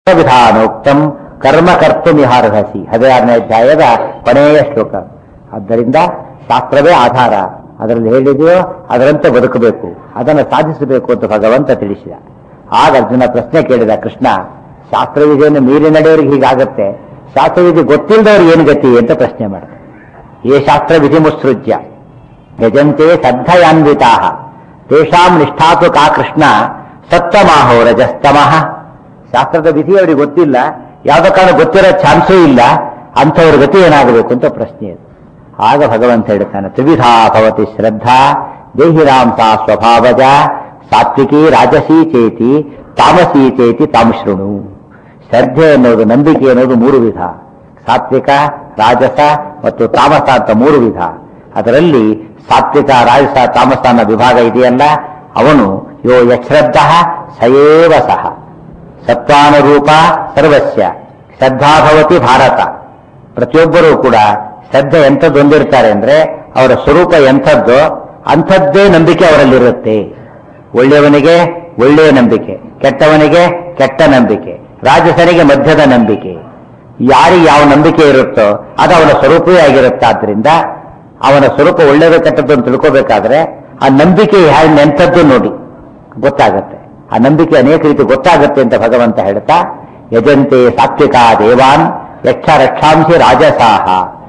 ವಿಧಾನೋಕ್ತಂ ಕರ್ಮ ಕರ್ತುಮಿಹಾರ್ಹಸಿ ಹದಿನಾರನೇ ಅಧ್ಯಾಯದ ಕೊನೆಯ ಶ್ಲೋಕ ಆದ್ದರಿಂದ ಶಾಸ್ತ್ರವೇ ಆಧಾರ ಅದರಲ್ಲಿ ಹೇಳಿದೆಯೋ ಅದರಂತೆ ಬದುಕಬೇಕು ಅದನ್ನು ಸಾಧಿಸಬೇಕು ಅಂತ ಭಗವಂತ ತಿಳಿಸಿದ ಆಗ ಅರ್ಜುನ ಪ್ರಶ್ನೆ ಕೇಳಿದ ಕೃಷ್ಣ ಶಾಸ್ತ್ರವಿಧಿಯನ್ನು ಮೀರಿ ನಡೆಯೋರಿಗೆ ಹೀಗಾಗತ್ತೆ ಶಾಸ್ತ್ರವಿಧಿ ಗೊತ್ತಿಲ್ಲದವ್ರಿಗೆ ಏನು ಗತಿ ಅಂತ ಪ್ರಶ್ನೆ ಮಾಡಿದ ಏ ಶಾಸ್ತ್ರ ವಿಧಿ ಮುತ್ಸೃಜ್ಯ ಯಜಂತೆ ಸದ್ಧಯಾನ್ವಿತಾ ತೇಷಾಂ ನಿಷ್ಠಾತು ಕಾ ಕೃಷ್ಣ ಸತ್ತಮಾಹೋ ರಜಸ್ತಮಃ ಶಾಸ್ತ್ರದ ವಿಧಿ ಅವರಿಗೆ ಗೊತ್ತಿಲ್ಲ ಯಾವುದೋ ಕಾರಣ ಗೊತ್ತಿರೋ ಚಾನ್ಸೂ ಇಲ್ಲ ಅಂಥವ್ರ ಗತಿ ಏನಾಗಬೇಕು ಅಂತ ಪ್ರಶ್ನೆ ಇದೆ ಆಗ ಭಗವಂತ ಹೇಳ್ತಾನೆ ತ್ರಿವಿಧಾ ಭವತಿ ಶ್ರದ್ಧಾ ದೇಹಿರಾಂ ಸಾ ಸ್ವಭಾವಜ ಸಾತ್ವಿಕಿ ರಾಜಸೀ ಚೇತಿ ತಾಮಸೀ ಚೇತಿ ತಾಂ ಶೃಣು ಶ್ರದ್ಧೆ ಅನ್ನೋದು ನಂಬಿಕೆ ಅನ್ನೋದು ಮೂರು ವಿಧ ಸಾತ್ವಿಕ ರಾಜಸ ಮತ್ತು ತಾಮಸ ಅಂತ ಮೂರು ವಿಧ ಅದರಲ್ಲಿ ಸಾತ್ವಿಕ ರಾಜಸ ತಾಮಸ ಅನ್ನೋ ವಿಭಾಗ ಇದೆಯಲ್ಲ ಅವನು ಯೋ ಯಶ್ರದ್ಧ ಸಯೇವ ಸಹ ಸತ್ವಾನುರೂಪ ಸರ್ವಸ್ಯ ಶ್ರದ್ಧಾಭವತಿ ಭಾರತ ಪ್ರತಿಯೊಬ್ಬರೂ ಕೂಡ ಶ್ರದ್ಧೆ ಎಂಥದ್ದು ಹೊಂದಿರ್ತಾರೆ ಅಂದ್ರೆ ಅವರ ಸ್ವರೂಪ ಎಂಥದ್ದು ಅಂಥದ್ದೇ ನಂಬಿಕೆ ಅವರಲ್ಲಿರುತ್ತೆ ಒಳ್ಳೆಯವನಿಗೆ ಒಳ್ಳೆಯ ನಂಬಿಕೆ ಕೆಟ್ಟವನಿಗೆ ಕೆಟ್ಟ ನಂಬಿಕೆ ರಾಜಸನಿಗೆ ಮಧ್ಯದ ನಂಬಿಕೆ ಯಾರಿಗೆ ಯಾವ ನಂಬಿಕೆ ಇರುತ್ತೋ ಅದು ಅವನ ಸ್ವರೂಪವೇ ಆಗಿರುತ್ತೆ ಆದ್ರಿಂದ ಅವನ ಸ್ವರೂಪ ಒಳ್ಳೆಯದು ಕೆಟ್ಟದ್ದು ಅಂತ ತಿಳ್ಕೋಬೇಕಾದ್ರೆ ಆ ನಂಬಿಕೆ ಹ್ಯಾಂಗ್ ಎಂಥದ್ದು ನೋಡಿ ಗೊತ್ತಾಗತ್ತೆ ಆ ನಂಬಿಕೆ ಅನೇಕ ರೀತಿ ಗೊತ್ತಾಗುತ್ತೆ ಅಂತ ಭಗವಂತ ಹೇಳ್ತಾ ಯಜಂತೆ ಸಾತ್ವಿಕ ದೇವಾನ್ ಯಕ್ಷ ರಕ್ಷಾಂಶಿ ರಾಜಸಾಹ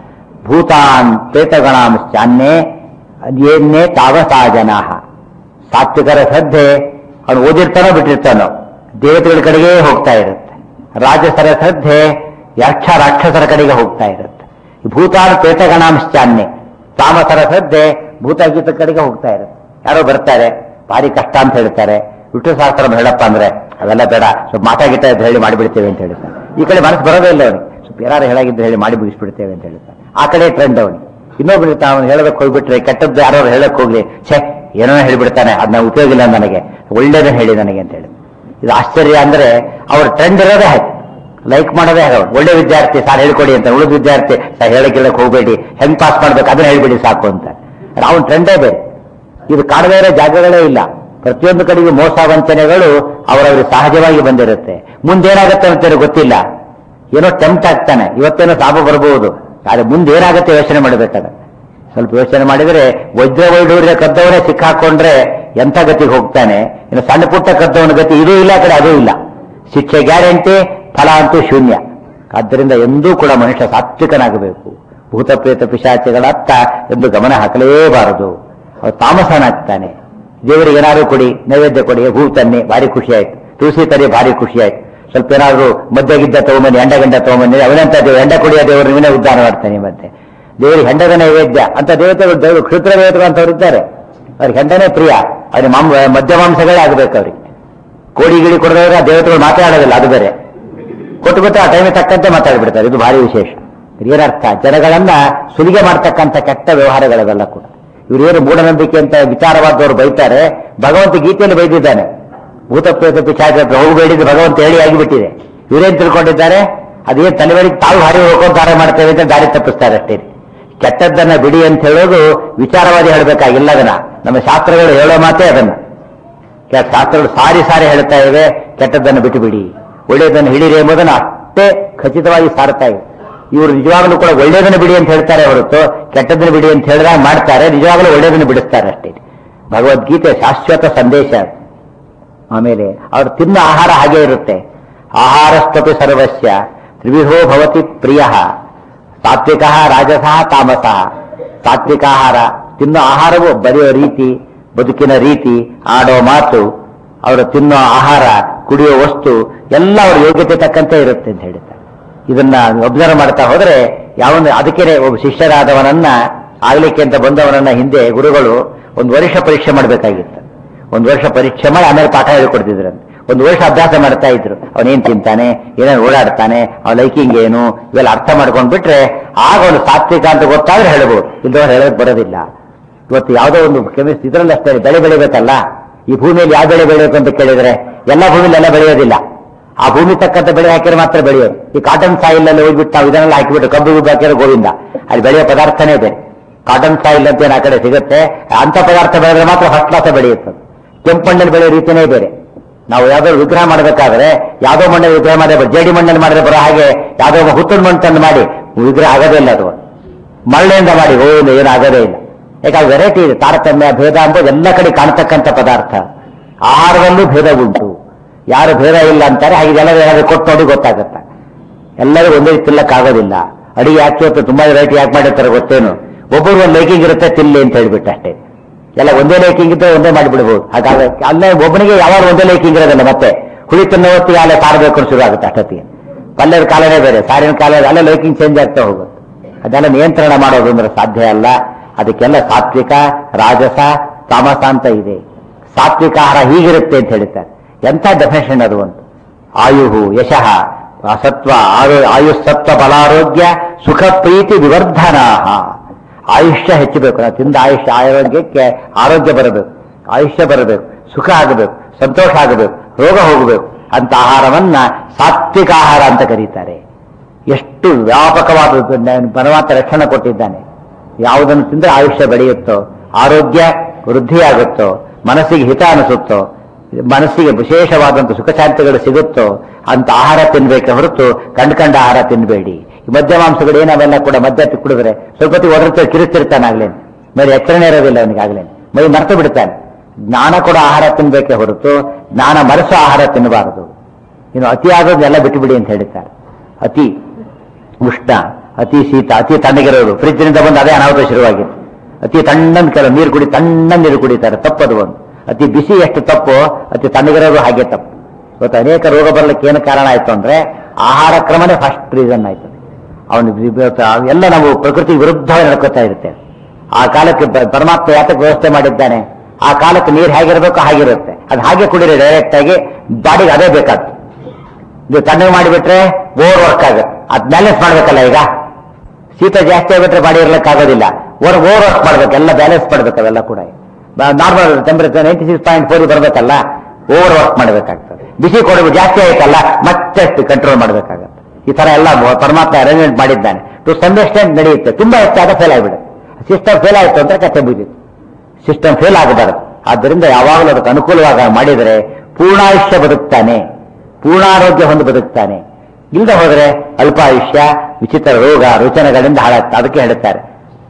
ಭೂತಾನ್ ಪ್ರೇತಗಣಾಂಶ್ಚಾನ್ಯೇ ಏನ್ನೇ ತಾವಸಾ ಜನಾಹ ಸಾತ್ವಿಕರ ಶ್ರದ್ಧೆ ಅವನು ಓದಿರ್ತಾನೋ ಬಿಟ್ಟಿರ್ತಾನೋ ದೇವತೆಗಳ ಕಡೆಗೆ ಹೋಗ್ತಾ ಇರುತ್ತೆ ರಾಜಸರ ಶ್ರದ್ಧೆ ಯಕ್ಷ ರಾಕ್ಷಸರ ಕಡೆಗೆ ಹೋಗ್ತಾ ಇರುತ್ತೆ ಭೂತಾನ್ ಪ್ರೇತಗಣಾಂಶ್ಚಾನ್ಯೆ ತಾಮಸರ ಶ್ರದ್ಧೆ ಭೂತಗೀತ ಕಡೆಗೆ ಹೋಗ್ತಾ ಇರುತ್ತೆ ಯಾರೋ ಬರ್ತಾರೆ ಭಾರಿ ಕಷ್ಟ ಅಂತ ಹೇಳ್ತಾರೆ ವಿಷ್ಣು ಶಾಸ್ತ್ರ ಹೇಳಪ್ಪ ಅಂದ್ರೆ ಅವೆಲ್ಲ ಬೇಡ ಸ್ವಲ್ಪ ಮಾತಾಗಿಟ್ಟ ಅಂತ ಹೇಳಿ ಮಾಡಿಬಿಡ್ತೇವೆ ಅಂತ ಹೇಳ್ತಾರೆ ಈ ಕಡೆ ಮನಸ್ಸು ಬರೋದೇ ಇಲ್ಲ ಅವನಿಗೆ ಸ್ವಲ್ಪ ಯಾರು ಹೇಳಾಗಿದ್ದು ಹೇಳಿ ಮಾಡಿ ಮುಗಿಸ್ಬಿಡ್ತೇವೆ ಅಂತ ಹೇಳ್ತಾರೆ ಆ ಕಡೆ ಟ್ರೆಂಡ್ ಅವನಿಗೆ ಇನ್ನೊಬ್ರು ಅವನು ಹೇಳೋದಕ್ಕೆ ಹೋಗ್ಬಿಟ್ರೆ ಕೆಟ್ಟದ್ದು ಯಾರೋ ಹೇಳಕ್ ಹೋಗ್ಲಿ ಛೇ ಏನೋ ಹೇಳಿಬಿಡ್ತಾನೆ ಅದನ್ನ ಉಪಯೋಗ ಇಲ್ಲ ನನಗೆ ಒಳ್ಳೇದೇ ಹೇಳಿ ನನಗೆ ಅಂತ ಹೇಳಿ ಇದು ಆಶ್ಚರ್ಯ ಅಂದ್ರೆ ಅವ್ರ ಟ್ರೆಂಡ್ ಇರೋದೇ ಹಾಗೆ ಲೈಕ್ ಮಾಡೋದೇ ಹಾಗೆ ಅವ್ರು. ಒಳ್ಳೆ ವಿದ್ಯಾರ್ಥಿ ಸಾರ್ ಹೇಳ್ಕೊಡಿ ಅಂತ ಉಳಿದ ವಿದ್ಯಾರ್ಥಿ ಸರ್ ಹೇಳಕ್ ಹೇಳಕ್ ಹೋಗ್ಬೇಡಿ ಹೆಂಗ್ ಪಾಸ್ ಮಾಡ್ಬೇಕು ಅದನ್ನ ಹೇಳ್ಬಿಡಿ ಸಾಕು ಅಂತ ಅವ್ನ ಟ್ರೆಂಡೇ ಬೇರೆ ಇದು ಕಾಣದೇ ಇರೋ ಜಾಗಗಳೇ ಇಲ್ಲ ಪ್ರತಿಯೊಂದು ಕಡೆಗೂ ಮೋಸ ವಂಚನೆಗಳು ಅವರವ್ರಿಗೆ ಸಹಜವಾಗಿ ಬಂದಿರುತ್ತೆ ಮುಂದೇನಾಗತ್ತೆ ಅಂತ ಗೊತ್ತಿಲ್ಲ ಏನೋ ಟೆಂಪ್ಟ್ ಆಗ್ತಾನೆ ಇವತ್ತೇನೋ ಸಾಬ ಬರಬಹುದು ಆದ್ರೆ ಮುಂದೆ ಏನಾಗುತ್ತೆ ಯೋಚನೆ ಮಾಡಬೇಕಾಗ ಸ್ವಲ್ಪ ಯೋಚನೆ ಮಾಡಿದ್ರೆ ವಜ್ರ ವೈಡೂರ್ಯ ಕದ್ದವನೇ ಸಿಕ್ಕಾಕೊಂಡ್ರೆ ಎಂಥ ಗತಿಗೆ ಹೋಗ್ತಾನೆ ಇನ್ನು ಸಣ್ಣ ಪುಟ್ಟ ಕದ್ದವನ ಗತಿ ಇದೂ ಇಲ್ಲ ಆ ಕಡೆ ಅದೂ ಇಲ್ಲ ಶಿಕ್ಷೆ ಗ್ಯಾರಂಟಿ ಫಲ ಅಂತೂ ಶೂನ್ಯ ಆದ್ದರಿಂದ ಎಂದೂ ಕೂಡ ಮನುಷ್ಯ ಸಾತ್ವಿಕನಾಗಬೇಕು ಭೂತ ಪ್ರೇತ ಪಿಶಾಚಿಗಳತ್ತ ಎಂದು ಗಮನ ಹಾಕಲೇಬಾರದು ಅವ್ರು ತಾಮಸನಾಗ್ತಾನೆ ದೇವರಿಗೆ ಏನಾದ್ರು ಕೊಡಿ ನೈವೇದ್ಯ ಕೊಡಿ ಹೂ ತನ್ನಿ ಭಾರಿ ಖುಷಿ ಆಯ್ತು ತುಳಸಿ ತರಿ ಭಾರಿ ಖುಷಿ ಆಯ್ತು ಸ್ವಲ್ಪ ಏನಾದ್ರು ಮಧ್ಯ ಗಿದ್ದ ತಗೊಂಬನ್ನಿ ಎಂಡ ಗಂಡ ತಗೊಂಬನ್ನಿ ಅವನಂತ ದೇವ ಎಂಡ ಕುಡಿಯೋ ದೇವರು ನೀವೇ ಉದ್ಧಾರ ಮಾಡ್ತಾನೆ ಮತ್ತೆ ದೇವರಿಗೆ ಹೆಂಡದ ನೈವೇದ್ಯ ಅಂತ ದೇವತೆಗಳು ದೇವರು ಕ್ಷುದ್ರ ದೇವತೆಗಳು ಅಂತವ್ರು ಇದ್ದಾರೆ ಅವ್ರಿಗೆ ಹೆಂಡನೇ ಪ್ರಿಯ ಅವ್ರಿಗೆ ಮಾಂಸ ಮಧ್ಯ ಮಾಂಸಗಳೇ ಆಗ್ಬೇಕು ಅವ್ರಿಗೆ ಕೋಡಿ ಗಿಡಿ ಕೊಡದವ್ರೆ ಆ ದೇವತೆಗಳು ಮಾತಾಡೋದಿಲ್ಲ ಅದು ಬೇರೆ ಕೊಟ್ಟು ಬಿಟ್ಟು ಆ ಟೈಮಿಗೆ ತಕ್ಕಂತೆ ಮಾತಾಡ್ಬಿಡ್ತಾರೆ ಇದು ಭಾರಿ ವಿಶೇಷ ಏನರ್ಥ ಜನಗಳನ್ನ ಸುಲಿಗೆ ಮಾಡ್ತಕ್ಕಂಥ ಕೆಟ್ಟ ವ್ಯವಹಾರಗಳವೆಲ್ಲ ಕೂಡ ಇವರೇನು ಮೂಢನಂಬಿಕೆ ಅಂತ ವಿಚಾರವಾದವರು ಬೈತಾರೆ ಭಗವಂತ ಗೀತೆಯಲ್ಲಿ ಬೈದಿದ್ದಾನೆ ಭೂತ ಪ್ರೇತ ಪಿಚಾಚ ಹತ್ರ ಹೋಗಬೇಡಿದ್ದು ಭಗವಂತ ಹೇಳಿ ಆಗಿಬಿಟ್ಟಿದೆ ಇವರೇನ್ ತಿಳ್ಕೊಂಡಿದ್ದಾರೆ ಅದೇನ್ ತಲೆವರಿಗೆ ತಾವು ಹಾರಿ ಹೋಗ್ಕೊಂಡು ದಾರಿ ಮಾಡ್ತೇವೆ ಅಂತ ದಾರಿ ತಪ್ಪಿಸ್ತಾರೆ ಅಷ್ಟೇ ಕೆಟ್ಟದ್ದನ್ನ ಬಿಡಿ ಅಂತ ಹೇಳೋದು ವಿಚಾರವಾದಿ ಹೇಳಬೇಕಾಗಿಲ್ಲ ಅದನ್ನ ನಮ್ಮ ಶಾಸ್ತ್ರಗಳು ಹೇಳೋ ಮಾತೇ ಅದನ್ನ ಕೆಲ ಶಾಸ್ತ್ರಗಳು ಸಾರಿ ಸಾರಿ ಹೇಳ್ತಾ ಇವೆ ಕೆಟ್ಟದ್ದನ್ನು ಬಿಟ್ಟು ಬಿಡಿ ಒಳ್ಳೆಯದನ್ನು ಹಿಡೀರಿ ಎಂಬುದನ್ನು ಅಷ್ಟೇ ಖಚಿತವಾಗಿ ಸಾರ್ತಾ ಇವೆ ಇವರು ನಿಜವಾಗಲೂ ಕೂಡ ಒಳ್ಳೆಯದನ್ನು ಬಿಡಿ ಅಂತ ಹೇಳ್ತಾರೆ ಹೊರತು ಕೆಟ್ಟದ್ದನ್ನು ಬಿಡಿ ಅಂತ ಹೇಳಿದಾಗ ಮಾಡ್ತಾರೆ ನಿಜವಾಗಲೂ ಒಳ್ಳೆಯದನ್ನು ಬಿಡಿಸ್ತಾರೆ ಅಷ್ಟೇ ಭಗವದ್ಗೀತೆ ಶಾಶ್ವತ ಸಂದೇಶ ಅದು. ಆಮೇಲೆ ಅವರು ತಿನ್ನ ಆಹಾರ ಹಾಗೆ ಇರುತ್ತೆ ಆಹಾರಸ್ತಪಿ ಸರ್ವಸ್ಯ ತ್ರಿವಿಧೋ ಭವತಿ ಪ್ರಿಯ ಸಾತ್ವಿಕ ರಾಜಸ ತಾಮಸ ಸಾತ್ವಿಕ ಆಹಾರ ತಿನ್ನೋ ಆಹಾರವು ಬರೆಯೋ ರೀತಿ ಬದುಕಿನ ರೀತಿ ಆಡೋ ಮಾತು ಅವರು ತಿನ್ನೋ ಆಹಾರ ಕುಡಿಯೋ ವಸ್ತು ಎಲ್ಲ ಅವರ ಯೋಗ್ಯತೆ ತಕ್ಕಂತೆ ಇರುತ್ತೆ ಅಂತ ಹೇಳ್ತಾರೆ ಇದನ್ನ ಅಬ್ಸರ್ವ್ ಮಾಡ್ತಾ ಹೋದ್ರೆ ಯಾವೊಂದು ಅದಕ್ಕೆ ಒಬ್ಬ ಶಿಷ್ಯರಾದವನನ್ನ ಆಗ್ಲಿಕ್ಕೆ ಅಂತ ಬಂದವನನ್ನ ಹಿಂದೆ ಗುರುಗಳು ಒಂದು ವರ್ಷ ಪರೀಕ್ಷೆ ಮಾಡಬೇಕಾಗಿತ್ತು ಒಂದು ವರ್ಷ ಪರೀಕ್ಷೆ ಮಾಡಿ ಆಮೇಲೆ ಪಾಠ ಹೇಳ್ಕೊಡ್ತಿದ್ರಂತೆ ಒಂದು ವರ್ಷ ಅಭ್ಯಾಸ ಮಾಡ್ತಾ ಇದ್ರು ಅವನೇನ್ ತಿಂತಾನೆ ಏನೇನು ಓಡಾಡ್ತಾನೆ ಅವನ ಲೈಕಿಂಗ್ ಏನು ಇವೆಲ್ಲ ಅರ್ಥ ಮಾಡ್ಕೊಂಡ್ ಬಿಟ್ರೆ ಆಗ ಒಂದು ಸಾತ್ವಿಕ ಅಂತ ಗೊತ್ತಾದ್ರೆ ಹೇಳ್ಬೋದು ಇಲ್ಲದವ್ರು ಹೇಳೋದು ಬರೋದಿಲ್ಲ ಇವತ್ತು ಯಾವುದೋ ಒಂದು ಕೆಮಿಸ್ಟ್ ಇದ್ರಲ್ಲಿ ಅಷ್ಟೇ ಬೆಳೆ ಬೆಳಿಬೇಕಲ್ಲ ಈ ಭೂಮಿಯಲ್ಲಿ ಯಾವ ಬೆಳೆ ಬೆಳೆಯಬೇಕು ಅಂತ ಕೇಳಿದ್ರೆ ಎಲ್ಲ ಭೂಮಿಲಿ ಎಲ್ಲ ಬೆಳೆಯೋದಿಲ್ಲ ಆ ಭೂಮಿ ತಕ್ಕಂತ ಬೆಳೆ ಹಾಕಿದ್ರೆ ಮಾತ್ರ ಬೆಳೆಯೋದು ಈ ಕಾಟನ್ ಸಾಯಿಲ್ ಅಲ್ಲಿ ಹೋಗ್ಬಿಟ್ಟು ನಾವು ಇದನ್ನೆಲ್ಲ ಹಾಕಿಬಿಟ್ಟು ಕಬ್ಬು ಗುಬ್ಬು ಹಾಕಿದ್ರೆ ಗೋವಿಂದ ಅಲ್ಲಿ ಬೆಳೆಯೋ ಪದಾರ್ಥನೇ ಬೇರೆ ಕಾಟನ್ ಸಾಯಿಲ್ ಅಂತ ಏನು ಆ ಕಡೆ ಸಿಗುತ್ತೆ ಅಂತ ಪದಾರ್ಥ ಬೆಳೆದ್ರೆ ಮಾತ್ರ ಫಸ್ಟ್ ಕ್ಲಾಸ್ ಬೆಳೆಯುತ್ತೆ ಕೆಂಪು ಮಣ್ಣಲ್ಲಿ ಬೆಳೆಯೋ ರೀತಿನೇ ಬೇರೆ ನಾವು ಯಾವ್ದಾದ್ರು ವಿಗ್ರಹ ಮಾಡಬೇಕಾದ್ರೆ ಯಾವ್ದೋ ಮಣ್ಣಲ್ಲಿ ವಿಗ್ರಹ ಮಾಡಿದ್ರೆ ಜೇಡಿ ಮಣ್ಣಲ್ಲಿ ಮಾಡಿದ್ರೆ ಬರೋ ಹಾಗೆ ಯಾವ್ದೋ ಹುತ್ತದ ಮಣ್ಣು ತಂದು ಮಾಡಿ ವಿಗ್ರಹ ಆಗೋದೇ ಇಲ್ಲ ಅದು ಮರಳಿಂದ ಮಾಡಿ ಓ ಇಲ್ಲ ಏನು ಆಗೋದೇ ಇಲ್ಲ ಯಾಕಂದ್ರೆ ವೆರೈಟಿ ಇದೆ ತಾರತಮ್ಯ ಭೇದ ಎಂಬುದು ಎಲ್ಲ ಕಡೆ ಕಾಣ್ತಕ್ಕಂಥ ಪದಾರ್ಥ ಆಹಾರದಲ್ಲೂ ಭೇದ ಉಂಟು ಯಾರು ಭೇದ ಇಲ್ಲ ಅಂತಾರೆ ಹಾಗೆ ಎಲ್ಲರೂ ಏನಾದ್ರು ಕೊಟ್ಟು ನೋಡಿ ಗೊತ್ತಾಗುತ್ತೆ ಎಲ್ಲರೂ ಒಂದೇ ತಿನ್ನಕ್ಕಾಗೋದಿಲ್ಲ ಅಡಿಗೆ ಯಾಕೆ ಇವತ್ತು ತುಂಬಾ ವೆರೈಟಿ ಯಾಕೆ ಮಾಡಿರ್ತಾರೆ ಗೊತ್ತೇನು ಒಬ್ಬರು ಒಂದು ಲೈಕಿಂಗ್ ಇರುತ್ತೆ ತಿನ್ಲಿ ಅಂತ ಹೇಳ್ಬಿಟ್ಟು ಅಷ್ಟೇ ಎಲ್ಲ ಒಂದೇ ಲೈಕಿಂಗ್ ಇದ್ರೆ ಒಂದೇ ಮಾಡಿಬಿಡ್ಬೋದು ಹಾಗಾದ್ರೆ ಅಲ್ಲೇ ಒಬ್ಬನಿಗೆ ಯಾವಾಗ ಒಂದೇ ಲೈಕಿಂಗ್ ಇರೋದಿಲ್ಲ ಮತ್ತೆ ಹುಳಿ ತಿನ್ನೋ ಹೊತ್ತಿಗೆ ಅಲ್ಲೇ ಸಾರಬೇಕು ಅಂತ ಶುರು ಆಗುತ್ತೆ ಅಷ್ಟೊತ್ತಿಗೆ ಪಲ್ಯದ ಕಾಲನೇ ಬೇರೆ ಸಾರಿನ ಕಾಲ ಅಲ್ಲೇ ಲೈಕಿಂಗ್ ಚೇಂಜ್ ಆಗ್ತಾ ಹೋಗುತ್ತೆ ಅದೆಲ್ಲ ನಿಯಂತ್ರಣ ಮಾಡೋದು ಅಂದ್ರೆ ಸಾಧ್ಯ ಅಲ್ಲ ಅದಕ್ಕೆಲ್ಲ ಸಾತ್ವಿಕ ರಾಜಸ ತಾಮಸ ಅಂತ ಇದೆ ಸಾತ್ವಿಕ ಆಹಾರ ಹೀಗಿರುತ್ತೆ ಅಂತ ಹೇಳ್ತಾರೆ ಎಂಥ ಡೆಫಿನೇಷನ್ ಅದು ಅಂತ ಆಯುಹು ಯಶಃ ಸತ್ವ ಆರೋ- ಆಯುಸ್ಸತ್ವ ಬಲಾರೋಗ್ಯ ಸುಖ ಪ್ರೀತಿ ವಿವರ್ಧನಾಹ ಆಯುಷ್ಯ ಹೆಚ್ಚಬೇಕು ನಾವು ತಿಂದ ಆಯುಷ್ಯ ಆರೋಗ್ಯಕ್ಕೆ ಆರೋಗ್ಯ ಬರಬೇಕು ಆಯುಷ್ಯ ಬರಬೇಕು ಸುಖ ಆಗಬೇಕು ಸಂತೋಷ ಆಗಬೇಕು ರೋಗ ಹೋಗಬೇಕು ಅಂತ ಆಹಾರವನ್ನ ಸಾತ್ವಿಕ ಆಹಾರ ಅಂತ ಕರೀತಾರೆ ಎಷ್ಟು ವ್ಯಾಪಕವಾದದ್ದು ನ- ಪರಮಾತ್ಮ ರಕ್ಷಣೆ ಕೊಟ್ಟಿದ್ದಾನೆ ಯಾವುದನ್ನು ತಿಂದ್ರೆ ಆಯುಷ್ಯ ಬೆಳೆಯುತ್ತೋ ಆರೋಗ್ಯ ವೃದ್ಧಿಯಾಗುತ್ತೋ ಮನಸ್ಸಿಗೆ ಹಿತ ಅನಿಸುತ್ತೋ ಮನಸ್ಸಿಗೆ ವಿಶೇಷವಾದಂಥ ಸುಖ ಶಾಂತಿಗಳು ಸಿಗುತ್ತೋ ಅಂತ ಆಹಾರ ತಿನ್ಬೇಕೆ ಹೊರತು ಕಂಡು ಕಂಡ ಆಹಾರ ತಿನ್ಬೇಡಿ ಈ ಮದ್ಯ ಮಾಂಸಗಳು ಏನಾವೆಲ್ಲ ಕೂಡ ಮದ್ಯ ತಿ- ಕುಡಿದ್ರೆ ಸ್ವಲ್ಪ ಹೊತ್ತಿಗೆ ಒದರ್ತ ಕಿರಿಸ್ತಿರ್ತಾನಾಗ್ಲೇನು ಮೇಲೆ ಎಚ್ಚರನೇ ಇರೋದಿಲ್ಲ ಅವನಿಗಾಗ್ಲೇನು ಮೈ ಮರೆತು ಬಿಡ್ತಾನೆ ಜ್ಞಾನ ಕೂಡ ಆಹಾರ ತಿನ್ಬೇಕೆ ಹೊರತು ಜ್ಞಾನ ಮರೆಸೋ ಆಹಾರ ತಿನ್ನಬಾರದು ಇನ್ನು ಅತಿಯಾದದನ್ನೆಲ್ಲ ಬಿಟ್ಟುಬಿಡಿ ಅಂತ ಹೇಳ್ತಾರೆ ಅತಿ ಉಷ್ಣ ಅತಿ ಶೀತ ಅತಿ ತಣ್ಣಗಿರೋದು ಫ್ರಿಜ್ನಿಂದ ಬಂದು ಅದೇ ಅನಾಹುತ ಶುರುವಾಗಿತ್ತು ಅತಿ ತಣ್ಣನ್ ಕೆಲವು ನೀರು ಕುಡಿ ತಣ್ಣನ್ ನೀರು ಕುಡಿತಾರೆ ತಪ್ಪದು ಒಂದು ಅತಿ ಬಿಸಿ ಎಷ್ಟು ತಪ್ಪು ಅತಿ ತಣ್ಣಗಿರೋದು ಹಾಗೆ ತಪ್ಪು ಇವತ್ತು ಅನೇಕ ರೋಗ ಬರಲಿಕ್ಕೆ ಏನು ಕಾರಣ ಆಯ್ತು ಅಂದ್ರೆ ಆಹಾರ ಕ್ರಮನೇ ಫಸ್ಟ್ ರೀಸನ್ ಆಯ್ತದೆ ಅವನು ಎಲ್ಲ ನಾವು ಪ್ರಕೃತಿ ವಿರುದ್ಧವಾಗಿ ನಡ್ಕೋತಾ ಇರ್ತೇವೆ ಆ ಕಾಲಕ್ಕೆ ಬ- ಪರಮಾತ್ಮ ಯಾತಕ್ಕೆ ವ್ಯವಸ್ಥೆ ಮಾಡಿದ್ದಾನೆ ಆ ಕಾಲಕ್ಕೆ ನೀರು ಹೇಗಿರಬೇಕು ಹಾಗಿರುತ್ತೆ ಅದು ಹಾಗೆ ಕುಡಿದ್ರೆ ಡೈರೆಕ್ಟ್ ಆಗಿ ಬಾಡಿಗೆ ಅದೇ ಬೇಕಾಗ್ತದೆ ಇದು ತಣ್ಣಗೆ ಮಾಡಿಬಿಟ್ರೆ ಓವರ್ ವರ್ಕ್ ಆಗುತ್ತೆ ಅದ್ ಬ್ಯಾಲೆನ್ಸ್ ಮಾಡ್ಬೇಕಲ್ಲ ಈಗ ಶೀತ ಜಾಸ್ತಿ ಆಗಿಬಿಟ್ರೆ ಬಾಡಿ ಇರ್ಲಿಕ್ಕಾಗೋದಿಲ್ಲ ಓವರ್ ಓವರ್ ವರ್ಕ್ ಮಾಡ್ಬೇಕು ಎಲ್ಲ ಬ್ಯಾಲೆನ್ಸ್ ಮಾಡ್ಬೇಕು ಅವೆಲ್ಲ ಕೂಡ normal temperature ninety six point four ಬರಬೇಕಲ್ಲ ಓವರ್ ವರ್ಕ್ ಮಾಡಬೇಕಾಗ್ತದೆ ಬಿಸಿ ಕೊಡಬೇಕು ಜಾಸ್ತಿ ಆಯ್ತಲ್ಲ ಮತ್ತೆ ಕಂಟ್ರೋಲ್ ಮಾಡಬೇಕಾಗತ್ತೆ ಈ ತರ ಎಲ್ಲ ಪರಮಾತ್ಮ ಅರೇಂಜ್ಮೆಂಟ್ ಮಾಡಿದ್ದಾನೆ ಟು ಸಮ್ ಎಕ್ಸ್ಟೆಂಟ್ ನಡೆಯುತ್ತೆ ತುಂಬಾ ಹೆಚ್ಚಾಗ ಫೇಲ್ ಆಗಿಬಿಡುತ್ತೆ ಸಿಸ್ಟಮ್ ಫೇಲ್ ಆಯ್ತು ಅಂತ ಕಥೆ ಮುಗಿದಿತ್ತು ಸಿಸ್ಟಮ್ ಫೇಲ್ ಆಗಬಾರದು ಆದ್ದರಿಂದ ಯಾವಾಗಲೂ ಅದಕ್ಕೆ ಅನುಕೂಲವಾಗ ಮಾಡಿದರೆ ಪೂರ್ಣಾಯುಷ್ಯ ಬದುಕ್ತಾನೆ ಪೂರ್ಣಾರೋಗ್ಯ ಹೊಂದಿ ಬದುಕ್ತಾನೆ ಇಲ್ಲದೆ ಹೋದರೆ ಅಲ್ಪಾಯುಷ್ಯ ವಿಚಿತ್ರ ರೋಗ ರುಚನೆಗಳಿಂದ ಹಾಳಾಗ್ತದೆ ಅದಕ್ಕೆ ಹೇಳುತ್ತಾರೆ